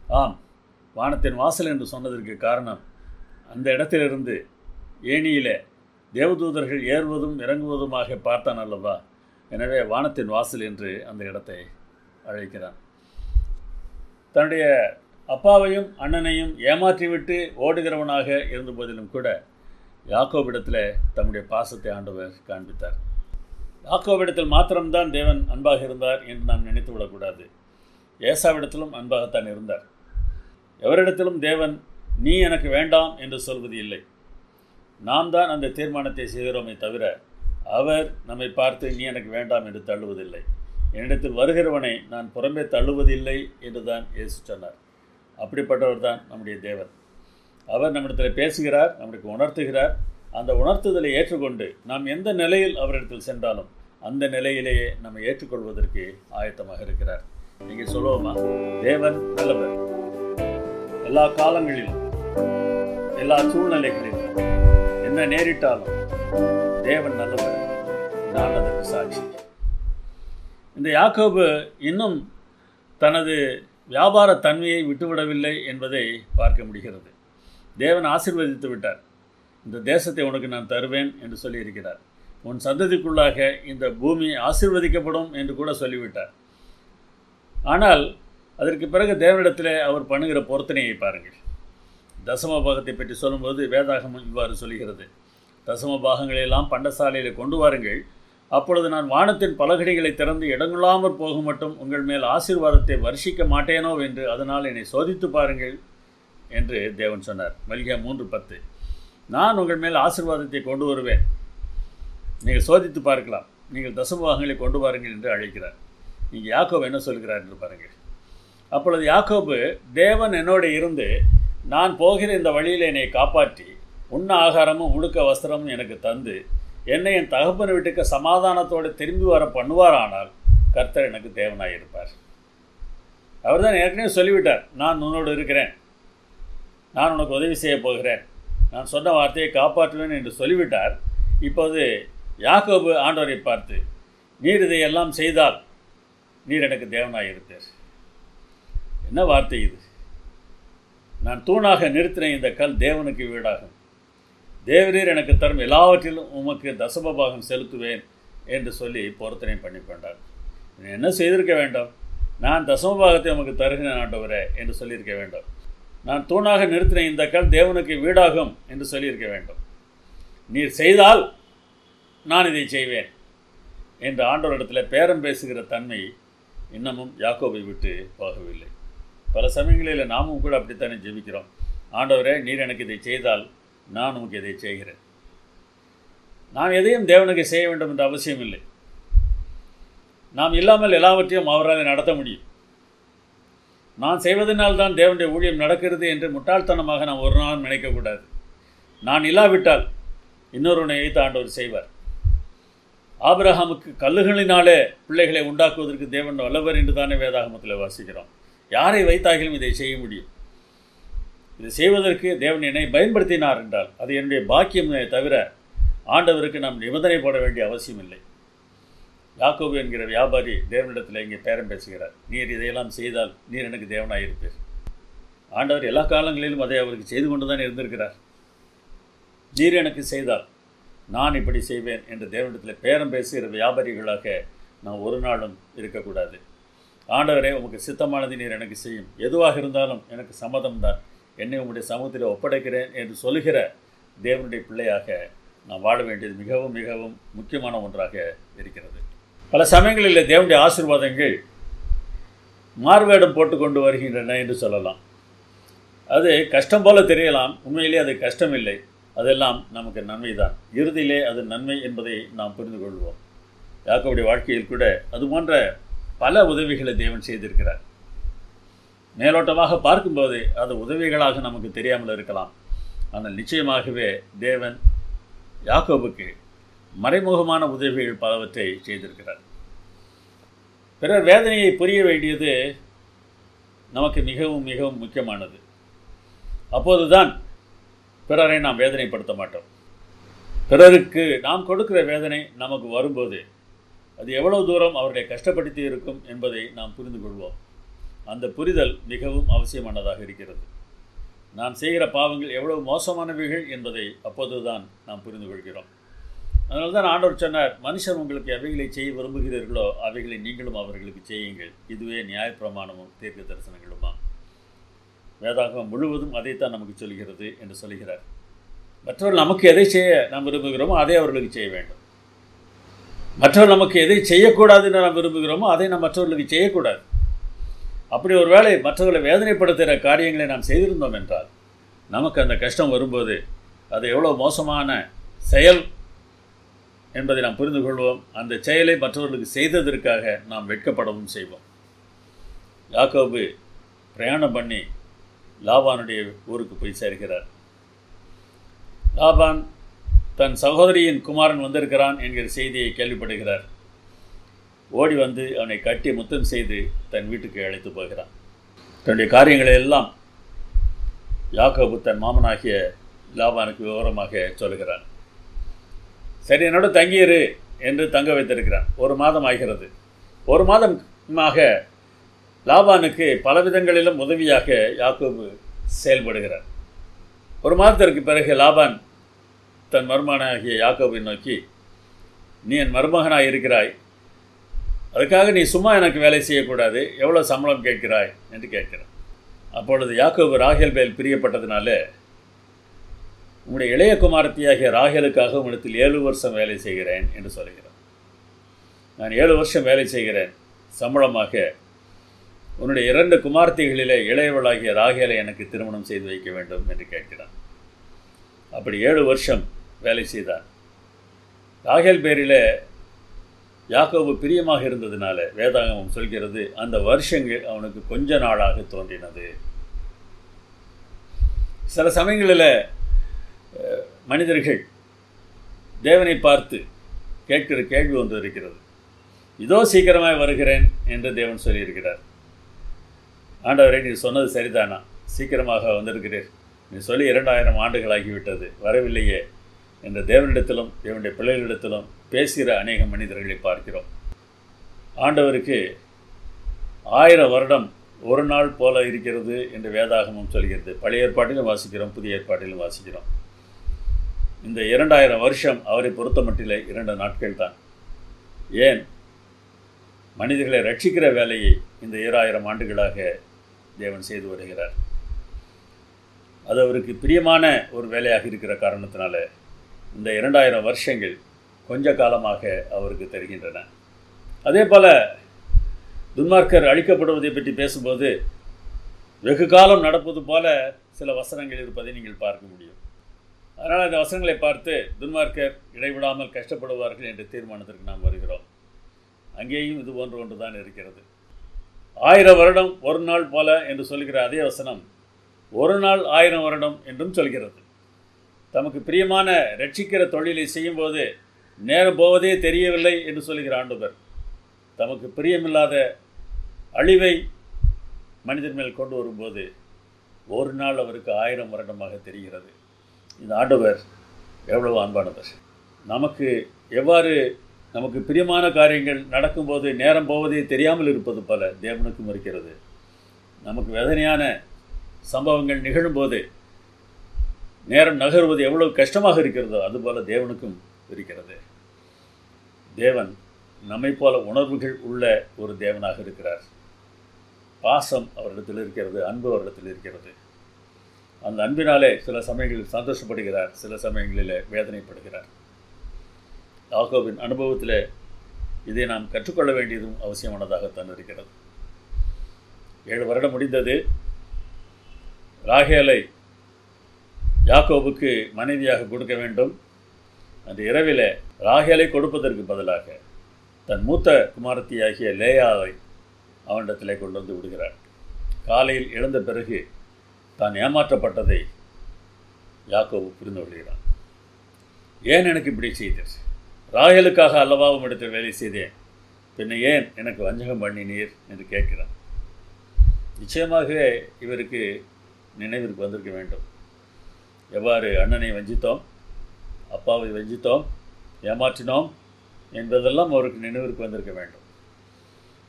ஆம் வானத்தின் வாசல் என்று சொன்னதற்கு காரணம் அந்த இடத்திலிருந்து ஏணியிலே தேவதூதர்கள் ஏறுவதும் இறங்குவதுமாக பார்த்தான் அல்லவா எனவே வானத்தின் வாசல் என்று அந்த இடத்தை அழைக்கிறான் தன்னுடைய அப்பாவையும் அண்ணனையும் ஏமாற்றிவிட்டு ஓடுகிறவனாக இருந்த போதிலும் கூட யாக்கோபிடத்தில் தம்முடைய பாசத்தை ஆண்டவர் காண்பித்தார் யாக்கோபிடத்தில் மாத்திரம்தான் தேவன் அன்பாக இருந்தார் என்று நாம் நினைத்து விடக்கூடாது ஏசாவிடத்திலும் அன்பாகத்தான் இருந்தார் எவரிடத்திலும் தேவன் நீ எனக்கு வேண்டாம் என்று சொல்வது இல்லை நாம் தான் அந்த தீர்மானத்தை செய்கிறோமே தவிர அவர் நம்மை பார்த்து நீ எனக்கு வேண்டாம் என்று தள்ளுவதில்லை என்னிடத்தில் வருகிறவனை நான் புறம்பே தள்ளுவதில்லை என்று தான் இயேசு சொன்னார் அப்படிப்பட்டவர் தான் நம்முடைய தேவன் அவர் நம்மிடத்தில் பேசுகிறார் நம்மளுக்கு உணர்த்துகிறார் அந்த உணர்த்துதலை ஏற்றுக்கொண்டு நாம் எந்த நிலையில் அவரிடத்தில் சென்றாலும் அந்த நிலையிலேயே நம்ம ஏற்றுக்கொள்வதற்கு ஆயத்தமாக இருக்கிறார் நீங்கள் சொல்லுவோமா தேவன் நல்லவர் எல்லா காலங்களிலும் எல்லா சூழ்நிலைகளிலும் என்ன நேரிட்டாலும் தேவன் நல்லவர் நான் அதற்கு சாட்சி இந்த யாக்கோபு இன்னும் தனது வியாபார தன்மையை விட்டுவிடவில்லை என்பதை பார்க்க முடிகிறது தேவன் ஆசீர்வதித்து விட்டார் இந்த தேசத்தை உனக்கு நான் தருவேன் என்று சொல்லியிருக்கிறார் உன் சந்ததிக்குள்ளாக இந்த பூமி ஆசீர்வதிக்கப்படும் என்று கூட சொல்லிவிட்டார் ஆனால் அதற்கு பிறகு தேவனிடத்தில் அவர் பண்ணுகிற பொருத்தனையை பாருங்கள் தசம பாகத்தை பற்றி சொல்லும்போது வேதாகமம் இவ்வாறு சொல்கிறது தசம பாகங்களெல்லாம் பண்டசாலையில் கொண்டு வாருங்கள் அப்பொழுது நான் வானத்தின் பலகடிகளை திறந்து இடங்கொள்ளாமற் போகும் மட்டும் உங்கள் மேல் ஆசீர்வாதத்தை வருஷிக்க மாட்டேனோ என்று அதனால் என்னை சோதித்து பாருங்கள் என்று தேவன் சொன்னார் மல்கியா மூன்று பத்து நான் உங்கள் மேல் ஆசீர்வாதத்தை கொண்டு வருவேன் நீங்கள் சோதித்து பார்க்கலாம் நீங்கள் தசமபாகங்களை கொண்டு வாருங்கள் என்று அழைக்கிறார் நீங்கள் யாக்கோபு என்ன சொல்கிறார் என்று பாருங்கள் அப்பொழுது யாக்கோபு தேவன் என்னோடு இருந்து நான் போகிற இந்த வழியில் என்னை காப்பாற்றி உண்ண ஆகாரமும் உடுக்க வஸ்திரமும் எனக்கு தந்து என்னை என் தகப்பன் வீட்டுக்கு சமாதானத்தோடு திரும்பி வர பண்ணுவாரானால் கர்த்தர் எனக்கு தேவனாக இருப்பார் அவர் தான் ஏற்கனவே சொல்லிவிட்டார் நான் உன்னோடு இருக்கிறேன் நான் உனக்கு உதவி செய்ய போகிறேன் நான் சொன்ன வார்த்தையை காப்பாற்றுவேன் என்று சொல்லிவிட்டார் இப்போது யாக்கோபு ஆண்டவரை பார்த்து நீர் இதையெல்லாம் செய்தால் நீர் எனக்கு தேவனாக இருப்பீர் என்ன வார்த்தை இது நான் தூணாக நிறுத்தின இந்த கல் தேவனுக்கு வீடாகும் தேவரீர் எனக்கு தரும் எல்லாவற்றிலும் உமக்கு தசமபாகம் செலுத்துவேன் என்று சொல்லி பொருத்தனை பண்ணி கொண்டார் நீ என்ன செய்திருக்க வேண்டும் நான் தசமபாகத்தை உமக்கு தருகிறேன் ஆண்டவரே என்று சொல்லியிருக்க வேண்டும் நான் தூணாக நிறுத்தின இந்த கல் தேவனுக்கு வீடாகும் என்று சொல்லியிருக்க வேண்டும் நீர் செய்தால் நான் இதை செய்வேன் என்று ஆண்டவரிடத்தில் பேரம் பேசுகிற தன்மை இன்னமும் யாக்கோபை விட்டு போகவில்லை பல சமயங்களில் நாமும் கூட அப்படித்தானே ஜெபிக்கிறோம் ஆண்டவரே நீர் எனக்கு இதை செய்தால் நான் உமக்கு இதை செய்கிறேன் நாம் எதையும் தேவனுக்கு செய்ய வேண்டும் என்ற அவசியம் இல்லை நாம் இல்லாமல் எல்லாவற்றையும் அவரால் நடத்த முடியும் நான் செய்வதனால் தான் தேவனுடைய ஊழியம் நடக்கிறது என்று முட்டாள்தனமாக நாம் ஒரு நாள் நினைக்கக்கூடாது நான் இல்லாவிட்டால் இன்னொருவனை வைத்து ஆண்டவர் செய்வார் ஆபிரஹாமுக்கு கல்லுகளினாலே பிள்ளைகளை உண்டாக்குவதற்கு தேவன் வல்லவர் என்று தானே வேதாகமத்தில் வாசிக்கிறோம் யாரை வைத்தாகிலும் இதை செய்ய முடியும் இதை செய்வதற்கு தேவன் என்னை பயன்படுத்தினார் என்றால் அது என்னுடைய பாக்கியமே தவிர ஆண்டவருக்கு நாம் நிபந்தனை போட வேண்டிய அவசியம் இல்லை யாக்கோபு என்கிற வியாபாரி தேவனிடத்தில் இங்கே பேரம் பேசுகிறார் நீர் இதையெல்லாம் செய்தால் நீர் எனக்கு தேவனாக இருப்பீர் ஆண்டவர் எல்லா காலங்களிலும் அதை அவருக்கு செய்து கொண்டு தான் இருந்திருக்கிறார் நீர் எனக்கு செய்தால் நான் இப்படி செய்வேன் என்று தேவனிடத்தில் பேரம் பேசுகிற வியாபாரிகளாக நான் ஒரு நாளும் இருக்கக்கூடாது ஆண்டவரே உமக்கு சித்தமானது நீர் எனக்கு செய்யும் எதுவாக இருந்தாலும் எனக்கு சம்மதம் தான் என்னை உம்முடைய சமூகத்தில் ஒப்படைக்கிறேன் என்று சொல்லுகிற தேவனுடைய பிள்ளையாக நாம் வாழ வேண்டியது மிகவும் மிகவும் முக்கியமான ஒன்றாக இருக்கிறது பல சமயங்களில் தேவனுடைய ஆசீர்வாதங்கள் மார்வேடம் போட்டு கொண்டு வருகின்றன என்று சொல்லலாம் அது கஷ்டம் போல தெரியலாம் உண்மையிலே அது கஷ்டம் இல்லை அதெல்லாம் நமக்கு நன்மை தான் இறுதியிலே அது நன்மை என்பதை நாம் புரிந்து கொள்வோம் யாக்கோவுடைய வாழ்க்கையில் கூட அது போன்ற பல உதவிகளை தேவன் செய்திருக்கிறார் மேலோட்டமாக பார்க்கும்போது அது உதவிகளாக நமக்கு தெரியாமல் இருக்கலாம் ஆனால் நிச்சயமாகவே தேவன் யாக்கோபுக்கு மறைமுகமான உதவிகள் பலவற்றை செய்திருக்கிறார் பிறர் வேதனையை புரிய வேண்டியது நமக்கு மிகவும் மிகவும் முக்கியமானது அப்போதுதான் பிறரை நாம் வேதனைப்படுத்த மாட்டோம் பிறருக்கு நாம் கொடுக்கிற வேதனை நமக்கு வரும்போது அது எவ்வளவு தூரம் அவர்களை கஷ்டப்படுத்தி இருக்கும் என்பதை நாம் புரிந்து கொள்வோம் அந்த புரிதல் மிகவும் அவசியமானதாக இருக்கிறது நாம் செய்கிற பாவங்கள் எவ்வளவு மோசமானவைகள் என்பதை அப்போதுதான் நாம் புரிந்து கொள்கிறோம் அதனால தான் ஆண்டவர் சொன்னார் மனுஷர் உங்களுக்கு எவைகளை செய்ய விரும்புகிறீர்களோ அவைகளை நீங்களும் அவர்களுக்கு செய்யுங்கள் இதுவே நியாயப்பிரமாணமும் தீர்க்க தரிசனங்களுமா வேதாகம் முழுவதும் அதைத்தான் நமக்கு சொல்கிறது என்று சொல்கிறார் மற்றவர்கள் நமக்கு எதை செய்ய நாம் விரும்புகிறோமோ அதை அவர்களுக்கு செய்ய வேண்டும் மற்றவர்கள் நமக்கு எதை செய்யக்கூடாதுன்னு நாம் விரும்புகிறோமோ அதை நாம் மற்றவர்களுக்கு செய்யக்கூடாது அப்படி ஒரு வேளை மற்றவர்களை வேதனைப்படுத்துகிற காரியங்களை நாம் செய்திருந்தோம் என்றால் நமக்கு அந்த கஷ்டம் வரும்போது அது எவ்வளோ மோசமான செயல் என்பதை நாம் புரிந்து கொள்வோம் அந்த செயலை மற்றவர்களுக்கு செய்ததற்காக நாம் வெட்கப்படவும் செய்வோம் யாக்கோபு பிரயாணம் பண்ணி லாபானுடைய ஊருக்கு போய் சேர்கிறார் லாபான் தன் சகோதரியின் குமாரன் வந்திருக்கிறான் என்கிற செய்தியை கேள்விப்படுகிறார் ஓடி வந்து அவனை கட்டி முத்தம் செய்து தன் வீட்டுக்கு அழைத்து போகிறான் தன்னுடைய காரியங்களை எல்லாம் யாக்கோபு தன் மாமனாகிய லாபானுக்கு விவரமாக சொல்கிறான் சரி என்னோட தங்கியிரு என்று தங்க வைத்திருக்கிறான் ஒரு மாதம் ஆகிறது ஒரு மாதமாக லாபானுக்கு பல விதங்களிலும் உதவியாக யாக்கோபு செயல்படுகிறார் ஒரு மாதத்திற்கு பிறகு லாபான் தன் மருமகனாகிய யாக்கோபை நோக்கி நீ என் மருமகனாக இருக்கிறாய் அதுக்காக நீ சும்மா எனக்கு வேலை செய்யக்கூடாது எவ்வளோ சம்பளம் கேட்கிறாய் என்று கேட்கிறான் அப்பொழுது யாக்கோபு ராகேல் மேல் பிரியப்பட்டதுனால உங்களுடைய இளைய குமாரத்தியாகிய ராகேலுக்காக உங்களிடத்தில் ஏழு வருஷம் வேலை செய்கிறேன் என்று சொல்கிறான் நான் ஏழு வருஷம் வேலை செய்கிறேன் சம்பளமாக உன்னுடைய இரண்டு குமார்த்திகளிலே இளையவளாகிய ராகேலை எனக்கு திருமணம் செய்து வைக்க வேண்டும் என்று கேட்கிறான் அப்படி ஏழு வருஷம் வேலை செய்தான் ராகேல் பேரில் யாக்கோபு பிரியமாக இருந்ததுனால வேதாகமம் சொல்கிறது அந்த வருஷங்கள் அவனுக்கு கொஞ்ச நாளாக தோன்றினது சில சமயங்களில் மனிதர்கள் தேவனை பார்த்து கேட்கிற கேள்வி ஒன்று இருக்கிறது இதோ சீக்கிரமாக வருகிறேன் என்று தேவன் சொல்லியிருக்கிறார் ஆண்டவரே நீ சொன்னது சரிதானா சீக்கிரமாக வந்திருக்கிறீர் நீ சொல்லி இரண்டாயிரம் ஆண்டுகளாகிவிட்டது வரவில்லையே என்ற தேவனிடத்திலும் தேவனுடைய பிள்ளைகளிடத்திலும் பேசுகிற அநேக மனிதர்களை பார்க்கிறோம் ஆண்டவருக்கு ஆயிரம் வருடம் ஒரு நாள் போல இருக்கிறது என்று வேதாகமம் சொல்கிறது பழைய ஏற்பாட்டிலும் வாசிக்கிறோம் புதிய ஏற்பாட்டிலும் வாசிக்கிறோம் இந்த இரண்டாயிரம் வருஷம் அவரை பொறுத்த மட்டிலே இரண்டு நாட்கள் தான் ஏன் மனிதர்களை ரட்சிக்கிற வேலையை இந்த ஈராயிரம் ஆண்டுகளாக தேவன் செய்து வருகிறார் அது அவருக்கு பிரியமான ஒரு வேலையாக இருக்கிற காரணத்தினால இந்த இரண்டாயிரம் வருஷங்கள் கொஞ்ச காலமாக அவருக்கு தெரிகின்றன அதே போல் துன்மார்க்கர் அழிக்கப்படுவதை பற்றி பேசும்போது வெகு காலம் நடப்பது போல சில வசனங்கள் இருப்பதை நீங்கள் பார்க்க முடியும் அதனால் அந்த வசனங்களை பார்த்து துன்மார்க்கர் இடைவிடாமல் கஷ்டப்படுவார்கள் என்ற தீர்மானத்திற்கு நாம் வருகிறோம் அங்கேயும் இது போன்ற ஒன்று தான் இருக்கிறது ஆயிரம் வருடம் ஒரு நாள் போல என்று சொல்கிற அதே வசனம் ஒரு நாள் ஆயிரம் வருடம் என்றும் சொல்கிறது தமக்கு பிரியமான ரட்சிக்கிற தொழிலை செய்யும்போது நேரம் போவதே தெரியவில்லை என்று சொல்கிற ஆண்டுவர் தமக்கு பிரியமில்லாத அழிவை மனிதன் மேல் கொண்டு வரும்போது ஒரு நாள் அவருக்கு ஆயிரம் வருடமாக தெரிகிறது இந்த ஆண்டவர் எவ்வளவு அன்பானவர் நமக்கு எவ்வாறு நமக்கு பிரியமான காரியங்கள் நடக்கும்போது நேரம் போவதே தெரியாமல் இருப்பது போல தேவனுக்கும் இருக்கிறது நமக்கு வேதனையான சம்பவங்கள் நிகழும்போது நேரம் நகர்வது எவ்வளவு கஷ்டமாக இருக்கிறதோ அதுபோல தேவனுக்கும் இருக்கிறது தேவன் நம்மை போல உணர்வுகள் உள்ள ஒரு தேவனாக இருக்கிறார் பாசம் அவரிடத்தில் இருக்கிறது அன்பு அவரிடத்தில் இருக்கிறது அந்த அன்பினாலே சில சமயங்களில் சந்தோஷப்படுகிறார் சில சமயங்களில் வேதனைப்படுகிறார் யாக்கோவின் அனுபவத்தில் இதை நாம் கற்றுக்கொள்ள வேண்டியதும் அவசியமானதாகத்தான் இருக்கிறது ஏழு வருடம் முடிந்தது ராகேலை யாக்கோபுக்கு மனைவியாக கொடுக்க வேண்டும் அந்த இரவில் ராகேலை கொடுப்பதற்கு பதிலாக தன் மூத்த குமாரத்தியாகிய லேயாவை அவனிடத்திலே கொண்டு வந்து விடுகிறார் காலையில் எழுந்த பிறகு தான் ஏமாற்றப்பட்டதை யாக்கோபு புரிந்து கொள்கிறான் ஏன் எனக்கு இப்படி செய்தீர் ராகேலுக்காக அல்லவா உம்மிடத்தில் வேலை செய்தேன் பின்ன ஏன் எனக்கு வஞ்சகம் பண்ணினீர் என்று கேட்கிறான் நிச்சயமாகவே இவருக்கு நினைவிற்கு வந்திருக்க வேண்டும் எவ்வாறு அண்ணனை வஞ்சித்தோம் அப்பாவை வஞ்சித்தோம் ஏமாற்றினோம் என்பதெல்லாம் அவருக்கு நினைவிற்கு வந்திருக்க வேண்டும்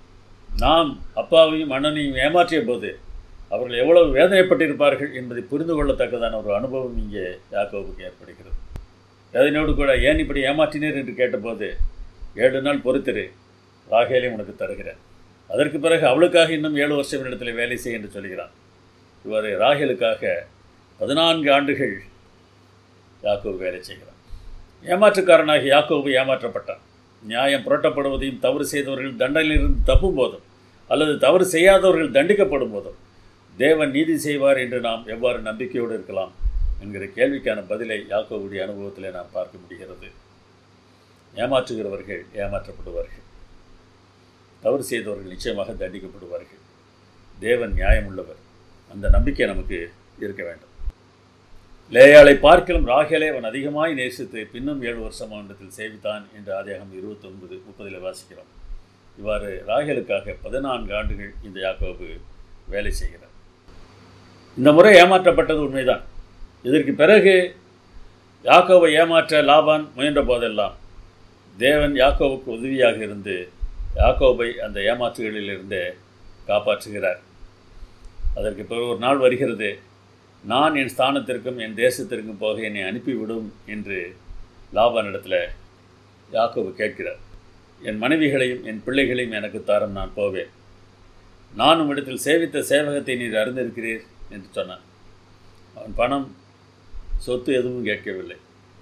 நாம் அப்பாவையும் அண்ணனையும் ஏமாற்றிய போது அவர்கள் எவ்வளவு வேதனைப்பட்டிருப்பார்கள் என்பதை புரிந்து கொள்ளத்தக்கதான ஒரு அனுபவம் இங்கே யாக்கோவுக்கு ஏற்படுகிறது வேதனையோடு கூட ஏன் இப்படி ஏமாற்றினீர் என்று கேட்டபோது ஏழு நாள் பொறுத்திரு ராகேலையும் உனக்கு தருகிறேன் அதற்கு பிறகு அவளுக்காக இன்னும் ஏழு வருஷம் இடத்துல வேலை செய் என்று சொல்கிறான் இவர் ராகேலுக்காக பதினான்கு ஆண்டுகள் யாக்கோவு வேலை செய்கிறான் ஏமாற்றுக்காரனாகி யாக்கோவு ஏமாற்றப்பட்டான் நியாயம் புரட்டப்படுவதையும் தவறு செய்தவர்கள் தண்டனையிலிருந்து தப்பும் போதும் அல்லது தவறு செய்யாதவர்கள் தண்டிக்கப்படும் போதும் தேவன் நீதி செய்வார் என்று நாம் எவ்வாறு நம்பிக்கையோடு இருக்கலாம் என்கிற கேள்விக்கான பதிலை யாக்கோவுடைய அனுபவத்தில் நாம் பார்க்க முடிகிறது ஏமாற்றுகிறவர்கள் ஏமாற்றப்படுவார்கள் தவறு செய்தவர்கள் நிச்சயமாக தண்டிக்கப்படுவார்கள் தேவன் நியாயமுள்ளவர் அந்த நம்பிக்கை நமக்கு இருக்க வேண்டும் லேயாளை பார்க்கலும் ராகேலை அவன் அதிகமாய் நேசித்து பின்னும் ஏழு வருஷம் அவனிடத்தில் சேவித்தான் என்று ஆதியாகம் இருபத்தொன்பது முப்பதில் வாசிக்கிறோம் இவ்வாறு ராகேலுக்காக பதினான்கு ஆண்டுகள் இந்த யாக்கோபு வேலை செய்கிறார் இந்த முறை ஏமாற்றப்பட்டது உண்மைதான் இதற்கு பிறகு யாக்கோவை ஏமாற்ற லாபான் முயன்ற போதெல்லாம் தேவன் யாக்கோவுக்கு உதவியாக இருந்து யாக்கோபை அந்த ஏமாற்றுகளிலிருந்து காப்பாற்றுகிறார் அதற்கு பிறகு ஒரு நாள் வருகிறது நான் என் ஸ்தானத்திற்கும் என் தேசத்திற்கும் போக என்னை அனுப்பிவிடும் என்று லாபானிடத்தில் யாக்கோவு கேட்கிறார் என் மனைவிகளையும் என் பிள்ளைகளையும் எனக்கு தாரம் நான் போவேன் நான் உம்மிடத்தில் சேவித்த சேவகத்தை நீர் அறிந்திருக்கிறீர் என்று சொன்னான் அவன் பணம் சொத்து எதுவும் கேட்கவில்லை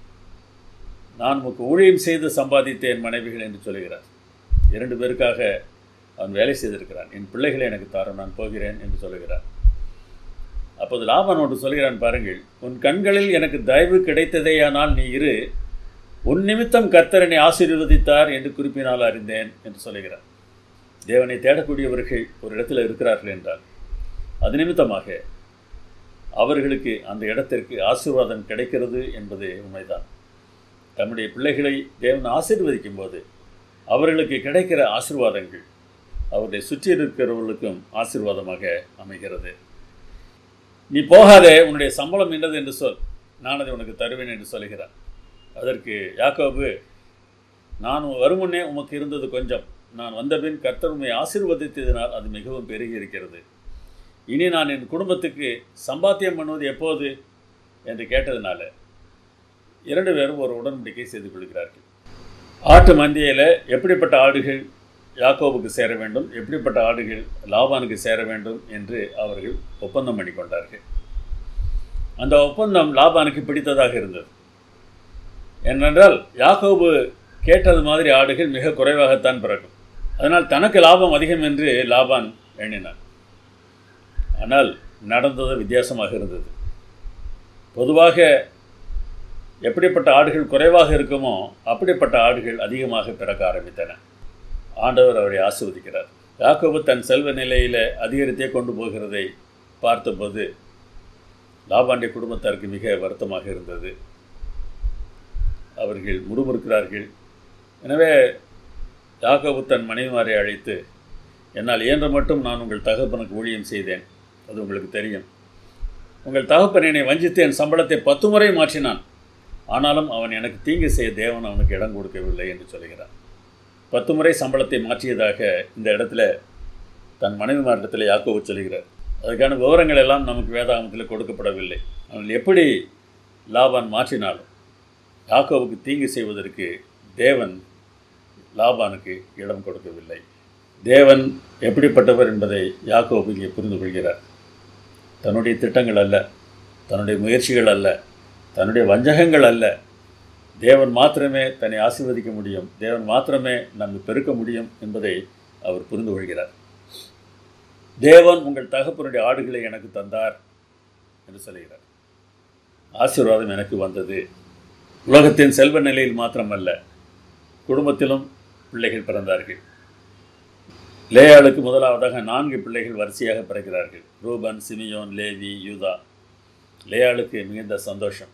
நான் உமக்கு ஊழியம் செய்து சம்பாதித்த என் மனைவிகள் என்று சொல்கிறார் இரண்டு பேருக்காக அவன் வேலை செய்திருக்கிறான் என் பிள்ளைகளை எனக்கு தாரம் நான் போகிறேன் என்று சொல்லுகிறார் அப்போது லாபன் ஒன்று சொல்கிறான் பாருங்கள் உன் கண்களில் எனக்கு தயவு கிடைத்ததேயானால் நீ இரு உன் நிமித்தம் கர்த்தரனை ஆசீர்வதித்தார் என்று குறிப்பினால் அறிந்தேன் என்று சொல்லுகிறார் தேவனை தேடக்கூடியவர்கள் ஒரு இடத்துல இருக்கிறார்கள் என்றால் அது நிமித்தமாக அவர்களுக்கு அந்த இடத்திற்கு ஆசீர்வாதம் கிடைக்கிறது என்பது உண்மைதான் தம்முடைய பிள்ளைகளை தேவன் ஆசீர்வதிக்கும் போது அவர்களுக்கு கிடைக்கிற ஆசீர்வாதங்கள் அவருடைய சுற்றி இருக்கிறவர்களுக்கும் ஆசீர்வாதமாக அமைகிறது நீ போகாதே உன்னுடைய சம்பளம் என்னது என்று சொல் நான் அதை உனக்கு தருவேன் என்று சொல்கிறார் அதற்கு யாக்கோபு நான் வருமுன்னே உமக்கு இருந்தது கொஞ்சம் நான் வந்தபின் கர்த்தர் உண்மை ஆசீர்வதித்ததினால் அது மிகவும் பெருகி இருக்கிறது இனி நான் என் குடும்பத்துக்கு சம்பாத்தியம் பண்ணுவது எப்போது என்று கேட்டதுனால இரண்டு பேரும் ஒரு உடன்படிக்கை செய்து கொள்கிறார்கள் ஆட்டு மந்தியில் எப்படிப்பட்ட ஆடுகள் யாக்கோவுக்கு சேர வேண்டும் எப்படிப்பட்ட ஆடுகள் லாபானுக்கு சேர வேண்டும் என்று அவர்கள் ஒப்பந்தம் பண்ணி கொண்டார்கள் அந்த ஒப்பந்தம் லாபானுக்கு பிடித்ததாக இருந்தது ஏனென்றால் யாக்கோபு கேட்டது மாதிரி ஆடுகள் மிக குறைவாகத்தான் பிறக்கும் அதனால் தனக்கு லாபம் அதிகம் என்று லாபான் எண்ணினான் ஆனால் நடந்தது வித்தியாசமாக இருந்தது பொதுவாக எப்படிப்பட்ட ஆடுகள் குறைவாக இருக்குமோ அப்படிப்பட்ட ஆடுகள் அதிகமாக பிறக்க ஆரம்பித்தன ஆண்டவர் அவரை ஆசிர்வதிக்கிறார் யாக்கோபு தன் செல்வ நிலையில் அதிகரித்தே கொண்டு போகிறதை பார்த்தபோது லாபாண்டிய குடும்பத்தாருக்கு மிக வருத்தமாக இருந்தது அவர்கள் முறுமுறுக்கிறார்கள் எனவே யாக்கோபு தன் மனைவிமாரை அழைத்து என்னால் இயன்ற மட்டும் நான் உங்கள் தகப்பனுக்கு ஊழியம் செய்தேன் அது உங்களுக்கு தெரியும் உங்கள் தகப்பன் என்னை வஞ்சித்து என் சம்பளத்தை பத்து முறை மாற்றினான் ஆனாலும் அவன் எனக்கு தீங்கு செய்ய தேவன் அவனுக்கு இடம் கொடுக்கவில்லை என்று சொல்கிறான் பத்து முறை சம்பளத்தை மாற்றியதாக இந்த இடத்துல தன் மனைவிமாரிடத்தில் யாக்கோவு சொல்கிறார் அதுக்கான விவரங்கள் எல்லாம் நமக்கு வேதாகமத்தில் கொடுக்கப்படவில்லை அவன் எப்படி லாபான் மாற்றினாலும் யாக்கோவுக்கு தீங்கு செய்வதற்கு தேவன் லாபானுக்கு இடம் கொடுக்கவில்லை தேவன் எப்படிப்பட்டவர் என்பதை யாக்கோபு இங்கே புரிந்து கொள்கிறார் தன்னுடைய திட்டங்கள் அல்ல தன்னுடைய முயற்சிகள் அல்ல தன்னுடைய வஞ்சகங்கள் அல்ல தேவன் மாத்திரமே தன்னை ஆசீர்வதிக்க முடியும் தேவன் மாத்திரமே நம்மை பெருக்க முடியும் என்பதை அவர் புரிந்து கொள்கிறார் தேவன் உங்கள் தகப்பனுடைய ஆடுகளை எனக்கு தந்தார் என்று சொல்கிறார் ஆசீர்வாதம் எனக்கு வந்தது உலகத்தின் செல்வ நிலையில் மாத்திரமல்ல குடும்பத்திலும் பிள்ளைகள் பிறந்தார்கள் லேயாளுக்கு முதலாவதாக நான்கு பிள்ளைகள் வரிசையாக பிறக்கிறார்கள் ரூபன் சிமியோன் லேவி யூதா லேயாளுக்கு மிகுந்த சந்தோஷம்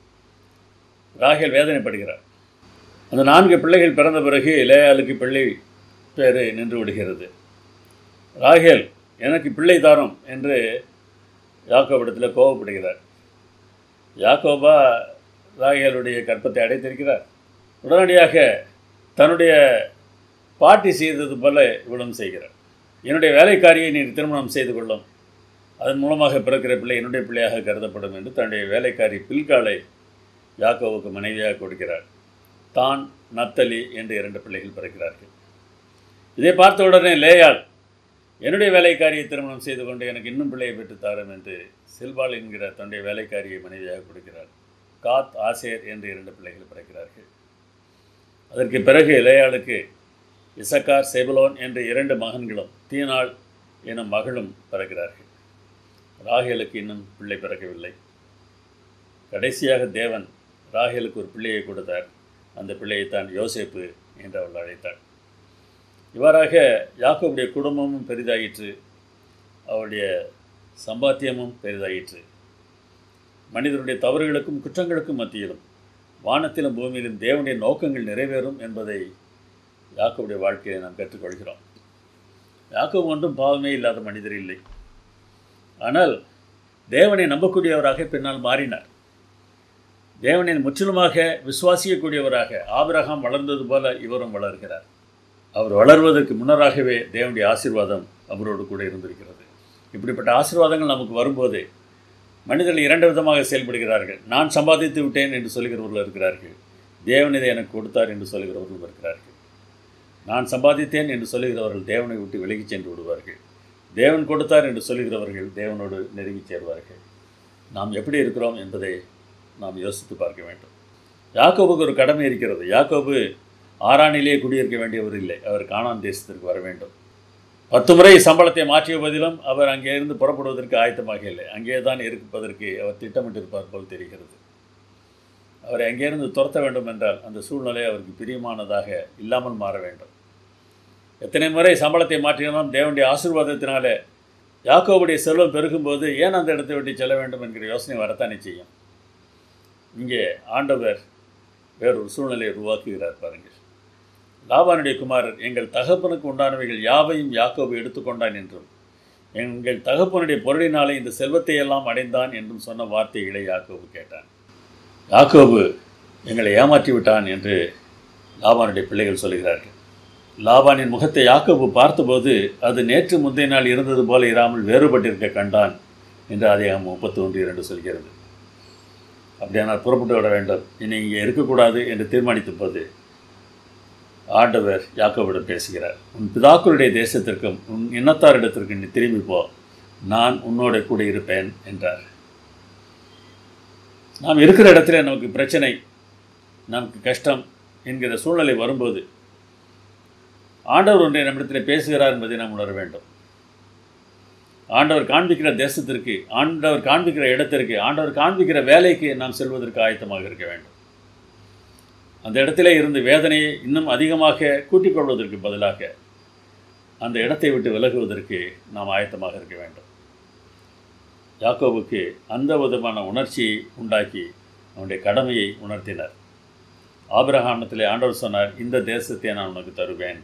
ராகேல் வேதனைப்படுகிறார் அந்த நான்கு பிள்ளைகள் பிறந்த பிறகு லேயாளுக்கு பிள்ளை பேர் நின்று விடுகிறது ராகேல் எனக்கு பிள்ளை தாரம் என்று யாக்கோபிடத்தில் கோபப்படுகிறார் யாக்கோபா ராகேலுடைய கற்பத்தை அடைத்திருக்கிறார் உடனடியாக தன்னுடைய பாட்டி செய்தது போல இவளும் செய்கிறார் என்னுடைய வேலைக்காரியை நீர் திருமணம் செய்து கொள்ளும் அதன் மூலமாக பிறக்கிற பிள்ளை என்னுடைய பிள்ளையாக கருதப்படும் என்று தன்னுடைய வேலைக்காரி பில்காலை யாக்கோவுக்கு மனைவியாக கொடுக்கிறார் தான் நத்தலி என்று இரண்டு பிள்ளைகள் பிறக்கிறார்கள் இதை பார்த்த உடனே லேயாள் என்னுடைய வேலைக்காரியை திருமணம் செய்து கொண்டு எனக்கு இன்னும் பிள்ளையை பெற்று தாரும் என்று சில்பால் என்கிற தன்னுடைய வேலைக்காரியை மனைவியாக கொடுக்கிறார் காத் ஆசேர் என்று இரண்டு பிள்ளைகள் பிறக்கிறார்கள் அதற்கு பிறகு லேயாளுக்கு இசக்கார் செபுலோன் என்ற இரண்டு மகன்களும் தீனாள் எனும் மகளும் பிறக்கிறார்கள் ராகேலுக்கு இன்னும் பிள்ளை பிறக்கவில்லை கடைசியாக தேவன் ராகேலுக்கு ஒரு பிள்ளையை கொடுத்தார் அந்த பிள்ளையைத்தான் யோசேப்பு என்று அவள் அழைத்தாள் இவ்வாறாக யாக்கோவுடைய குடும்பமும் பெரிதாயிற்று அவருடைய சம்பாத்தியமும் பெரிதாயிற்று மனிதனுடைய தவறுகளுக்கும் குற்றங்களுக்கும் மத்தியிலும் வானத்திலும் பூமியிலும் தேவனுடைய நோக்கங்கள் நிறைவேறும் என்பதை யாக்கோவுடைய வாழ்க்கையை நாம் கற்றுக்கொள்கிறோம் யாக்கோவு ஒன்றும் பாவமே இல்லாத மனிதர் இல்லை ஆனால் தேவனை நம்பக்கூடியவராக பின்னால் மாறினார் தேவனை முற்றிலுமாக விசுவாசிக்கக்கூடியவராக ஆபிரகாம் வளர்ந்தது போல இவரும் வளர்கிறார் அவர் வளர்வதற்கு முன்னராகவே தேவனுடைய ஆசீர்வாதம் அவரோடு கூட இருந்திருக்கிறது இப்படிப்பட்ட ஆசீர்வாதங்கள் நமக்கு வரும்போது மனிதர்கள் இரண்டு விதமாக செயல்படுகிறார்கள் நான் சம்பாதித்து விட்டேன் என்று சொல்கிறவர்கள் இருக்கிறார்கள் தேவன் இதை எனக்கு கொடுத்தார் என்று சொல்கிறவர்கள் இருக்கிறார்கள் நான் சம்பாதித்தேன் என்று சொல்லுகிறவர்கள் தேவனை விட்டு விலகிச் சென்று விடுவார்கள் தேவன் கொடுத்தார் என்று சொல்லுகிறவர்கள் தேவனோடு நெருங்கி சேருவார்கள் நாம் எப்படி இருக்கிறோம் என்பதை நாம் யோசித்து பார்க்க வேண்டும் யாக்கோபுக்கு ஒரு கடமை இருக்கிறது யாக்கோபு ஆறானிலே குடியிருக்க வேண்டியவர் இல்லை அவர் கானான் தேசத்திற்கு வர வேண்டும் பத்து முறை சம்பளத்தை மாற்றிய போதிலும் அவர் அங்கே இருந்து புறப்படுவதற்கு ஆயத்தமாக இல்லை அங்கே தான் இருப்பதற்கு அவர் திட்டமிட்டிருப்பார் போல் தெரிகிறது அவரை அங்கேருந்து துரத்த வேண்டும் என்றால் அந்த சூழ்நிலை அவருக்கு பிரியமானதாக இல்லாமல் மாற வேண்டும் எத்தனை முறை சம்பளத்தை மாற்றினாலும் தேவனுடைய ஆசீர்வாதத்தினாலே யாக்கோவுடைய செல்வம் பெருகும்போது ஏன் அந்த இடத்தை விட்டு செல்ல வேண்டும் என்கிற யோசனை வரத்தானே செய்யும் இங்கே ஆண்டவர் வேறொரு சூழ்நிலையை உருவாக்குகிறார் பாருங்கள் லாபானுடைய குமாரர் எங்கள் தகப்பனுக்கு உண்டானவைகள் யாவையும் யாக்கோபு எடுத்துக்கொண்டான் என்றும் எங்கள் தகப்பனுடைய பொருளினாலே இந்த செல்வத்தை எல்லாம் அடைந்தான் என்றும் சொன்ன வார்த்தைகளை யாக்கோபு கேட்டான் யாக்கோபு எங்களை ஏமாற்றி விட்டான் என்று லாபானுடைய பிள்ளைகள் சொல்கிறார்கள் லாபானின் முகத்தை யாக்கோபு பார்த்தபோது அது நேற்று முந்தைய நாள் இருந்தது போல இராமல் வேறுபட்டிருக்க கண்டான் என்று அதிகம் முப்பத்தி ஒன்று இரண்டு சொல்கிறது அப்படியானால் புறப்பட்டு விட வேண்டும் இனி இங்கே இருக்கக்கூடாது என்று தீர்மானித்த போது ஆண்டவர் யாக்கோவிடம் பேசுகிறார் உன் பிதாக்களுடைய தேசத்திற்கும் உன் இனத்தாரிடத்திற்கும் நீ திரும்பி போ நான் உன்னோட கூட இருப்பேன் என்றார் நாம் இருக்கிற இடத்துல நமக்கு பிரச்சனை நமக்கு கஷ்டம் என்கிற சூழ்நிலை வரும்போது ஆண்டவர் ஒன்றை நம்மிடத்தில் பேசுகிறார் என்பதை நாம் உணர வேண்டும் ஆண்டவர் காண்பிக்கிற தேசத்திற்கு ஆண்டவர் காண்பிக்கிற இடத்திற்கு ஆண்டவர் காண்பிக்கிற வேலைக்கு நாம் செல்வதற்கு ஆயத்தமாக இருக்க வேண்டும் அந்த இடத்திலே இருந்து வேதனையை இன்னும் அதிகமாக கூட்டிக் கொள்வதற்கு பதிலாக அந்த இடத்தை விட்டு விலகுவதற்கு நாம் ஆயத்தமாக இருக்க வேண்டும் யாக்கோவுக்கு அந்த விதமான உணர்ச்சியை உண்டாக்கி அவனுடைய கடமையை உணர்த்தினார் ஆபிரகாமத்திலே ஆண்டவர் சொன்னார் இந்த தேசத்தை நான் உனக்கு தருவேன்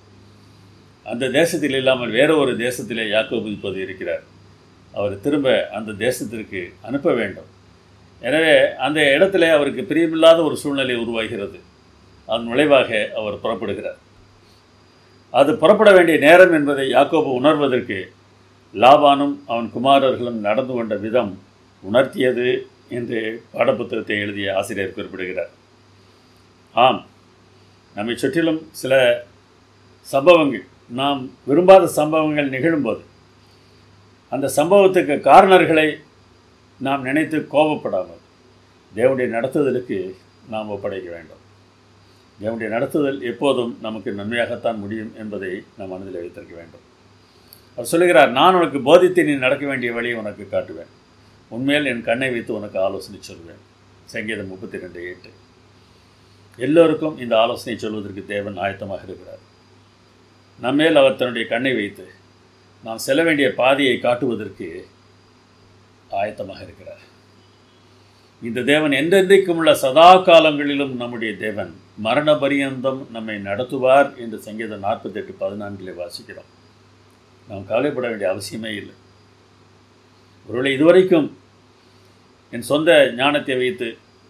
அந்த தேசத்தில் இல்லாமல் வேற ஒரு தேசத்திலே யாக்கோபு இப்போது இருக்கிறார் அவர் திரும்ப அந்த தேசத்திற்கு அனுப்ப வேண்டும் எனவே அந்த இடத்துல அவருக்கு பிரியமில்லாத ஒரு சூழ்நிலை உருவாகிறது அதன் விளைவாக அவர் புறப்படுகிறார் அது புறப்பட வேண்டிய நேரம் என்பதை யாக்கோபு உணர்வதற்கு லாபானும் அவன் குமாரர்களும் நடந்து கொண்ட விதம் உணர்த்தியது என்று பாடப்புத்தகத்தை எழுதிய ஆசிரியர் குறிப்பிடுகிறார் ஆம் நம்மை சுற்றிலும் சில சம்பவங்கள் நாம் விரும்பாத சம்பவங்கள் நிகழும்போது அந்த சம்பவத்துக்கு காரணர்களை நாம் நினைத்து கோபப்படாமல் தேவனுடைய நடத்துதலுக்கு நாம் ஒப்படைக்க வேண்டும் தேவனுடைய நடத்துதல் எப்போதும் நமக்கு நன்மையாகத்தான் முடியும் என்பதை நாம் மனதில் வைத்திருக்க வேண்டும் அவர் சொல்லுகிறார் நான் உனக்கு போதித்து நீ நடக்க வேண்டிய வழியை உனக்கு காட்டுவேன் உண்மையில் என் கண்ணை வைத்து உனக்கு ஆலோசனை சொல்வேன் சங்கீதம் முப்பத்தி ரெண்டு எட்டு எல்லோருக்கும் இந்த ஆலோசனை சொல்வதற்கு தேவன் ஆயத்தமாக இருக்கிறார் நம்மேல் அவர் தன்னுடைய கண்ணை வைத்து நாம் செல்ல வேண்டிய பாதையை காட்டுவதற்கு ஆயத்தமாக இருக்கிறார் இந்த தேவன் என்றென்றைக்கும் உள்ள சதா காலங்களிலும் நம்முடைய தேவன் மரண பரியந்தம் நம்மை நடத்துவார் என்று சங்கீதம் நாற்பத்தெட்டு பதினான்கிலே வாசிக்கிறோம் நாம் கவலைப்பட வேண்டிய அவசியமே இல்லை ஒருவேளை இதுவரைக்கும் என் சொந்த ஞானத்தை வைத்து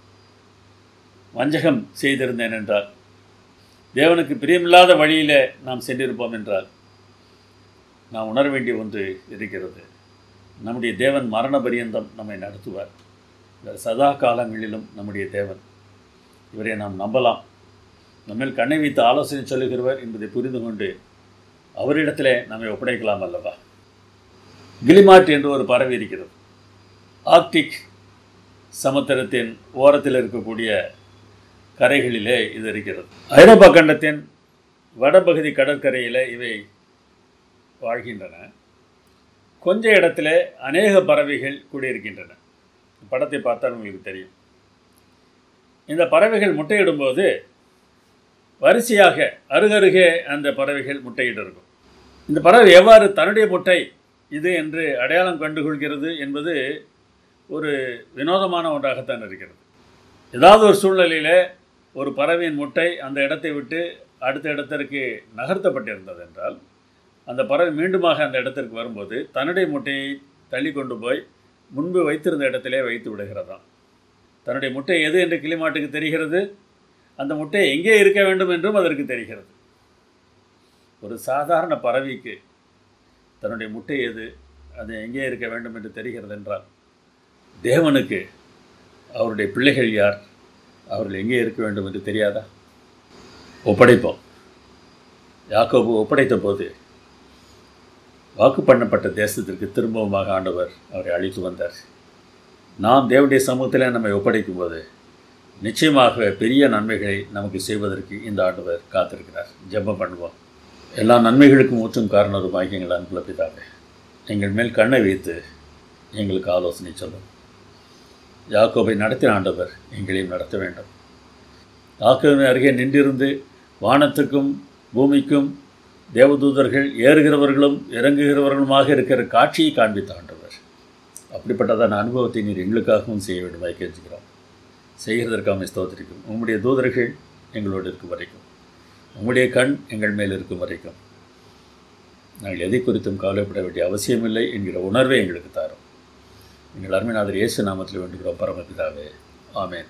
வஞ்சகம் செய்திருந்தேன் என்றால் தேவனுக்கு பிரியமில்லாத வழியில் நாம் சென்றிருப்போம் என்றால் நாம் உணர வேண்டிய ஒன்று இருக்கிறது நம்முடைய தேவன் மரண பரியந்தம் நம்மை நடத்துவார் இந்த சதா காலங்களிலும் நம்முடைய தேவன் இவரை நாம் நம்பலாம் நம்மில் கண்ணை வைத்து ஆலோசனை சொல்லுகிறவர் என்பதை புரிந்து கொண்டு அவரிடத்திலே நம்மை ஒப்படைக்கலாம் அல்லவா கிளிமாட் என்று ஒரு பறவை இருக்கிறது ஆர்க்டிக் சமுத்திரத்தின் ஓரத்தில் இருக்கக்கூடிய கரைகளிலே இது இருக்கிறது ஐரோப்பா கண்டத்தின் வடபகுதி கடற்கரையில் இவை வாழ்கின்றன கொஞ்ச இடத்துல அநேக பறவைகள் கூடியிருக்கின்றன படத்தை பார்த்தால் உங்களுக்கு தெரியும் இந்த பறவைகள் முட்டையிடும்போது வரிசையாக அருகருகே அந்த பறவைகள் முட்டையிட்டு இருக்கும் இந்த பறவை எவ்வாறு தன்னுடைய முட்டை இது என்று அடையாளம் கண்டுகொள்கிறது என்பது ஒரு வினோதமான ஒன்றாகத்தான் இருக்கிறது ஏதாவது ஒரு சூழ்நிலையில் ஒரு பறவையின் முட்டை அந்த இடத்தை விட்டு அடுத்த இடத்திற்கு நகர்த்தப்பட்டிருந்தது என்றால் அந்த பறவை மீண்டுமாக அந்த இடத்திற்கு வரும்போது தன்னுடைய முட்டையை தள்ளி கொண்டு போய் முன்பு வைத்திருந்த இடத்திலே வைத்து விடுகிறதாம் தன்னுடைய முட்டை எது என்று கிளிமாட்டுக்கு தெரிகிறது அந்த முட்டை எங்கே இருக்க வேண்டும் என்றும் அதற்கு தெரிகிறது ஒரு சாதாரண பறவைக்கு தன்னுடைய முட்டை எது அது எங்கே இருக்க வேண்டும் என்று தெரிகிறது என்றால் தேவனுக்கு அவருடைய பிள்ளைகள் யார் அவர்கள் எங்கே இருக்க வேண்டும் என்று தெரியாதா ஒப்படைப்போம் யாக்கோபு ஒப்படைத்த போது வாக்கு பண்ணப்பட்ட தேசத்திற்கு திரும்பவுமாக ஆண்டவர் அவரை அழைத்து வந்தார் நாம் தேவனுடைய சமூகத்தில் நம்மை ஒப்படைக்கும் போது நிச்சயமாக பெரிய நன்மைகளை நமக்கு செய்வதற்கு இந்த ஆண்டவர் காத்திருக்கிறார் ஜெபம் பண்ணுவோம் எல்லா நன்மைகளுக்கும் ஊற்றும் காரணருமாகி எங்கள் அன்புல பிதாவே எங்கள் மேல் கண்ணை வைத்து எங்களுக்கு ஆலோசனை சொல்லும் யாக்கோபை நடத்தின ஆண்டவர் எங்களையும் நடத்த வேண்டும் யாக்கோபின் அருகே நின்றிருந்து வானத்துக்கும் பூமிக்கும் தேவதூதர்கள் ஏறுகிறவர்களும் இறங்குகிறவர்களுமாக இருக்கிற காட்சியை காண்பித்த ஆண்டவர் அப்படிப்பட்டதான அனுபவத்தை நீர் எங்களுக்காகவும் செய்ய வேண்டுமாய் கேட்கிறோம் செய்கிறதற்காக ஸ்தோத்திரிக்கும் உம்முடைய தூதர்கள் எங்களோடு இருக்கும் வரைக்கும் உம்முடைய கண் எங்கள் மேல் இருக்கும் வரைக்கும் நாங்கள் எதை குறித்தும் கவலைப்பட வேண்டிய அவசியமில்லை என்கிற உணர்வை எங்களுக்கு தாரும் எங்கள் அருமைநாதர் இயேசு நாமத்தில் வேண்டுகிறோம் பரமபிதாவே ஆமேன்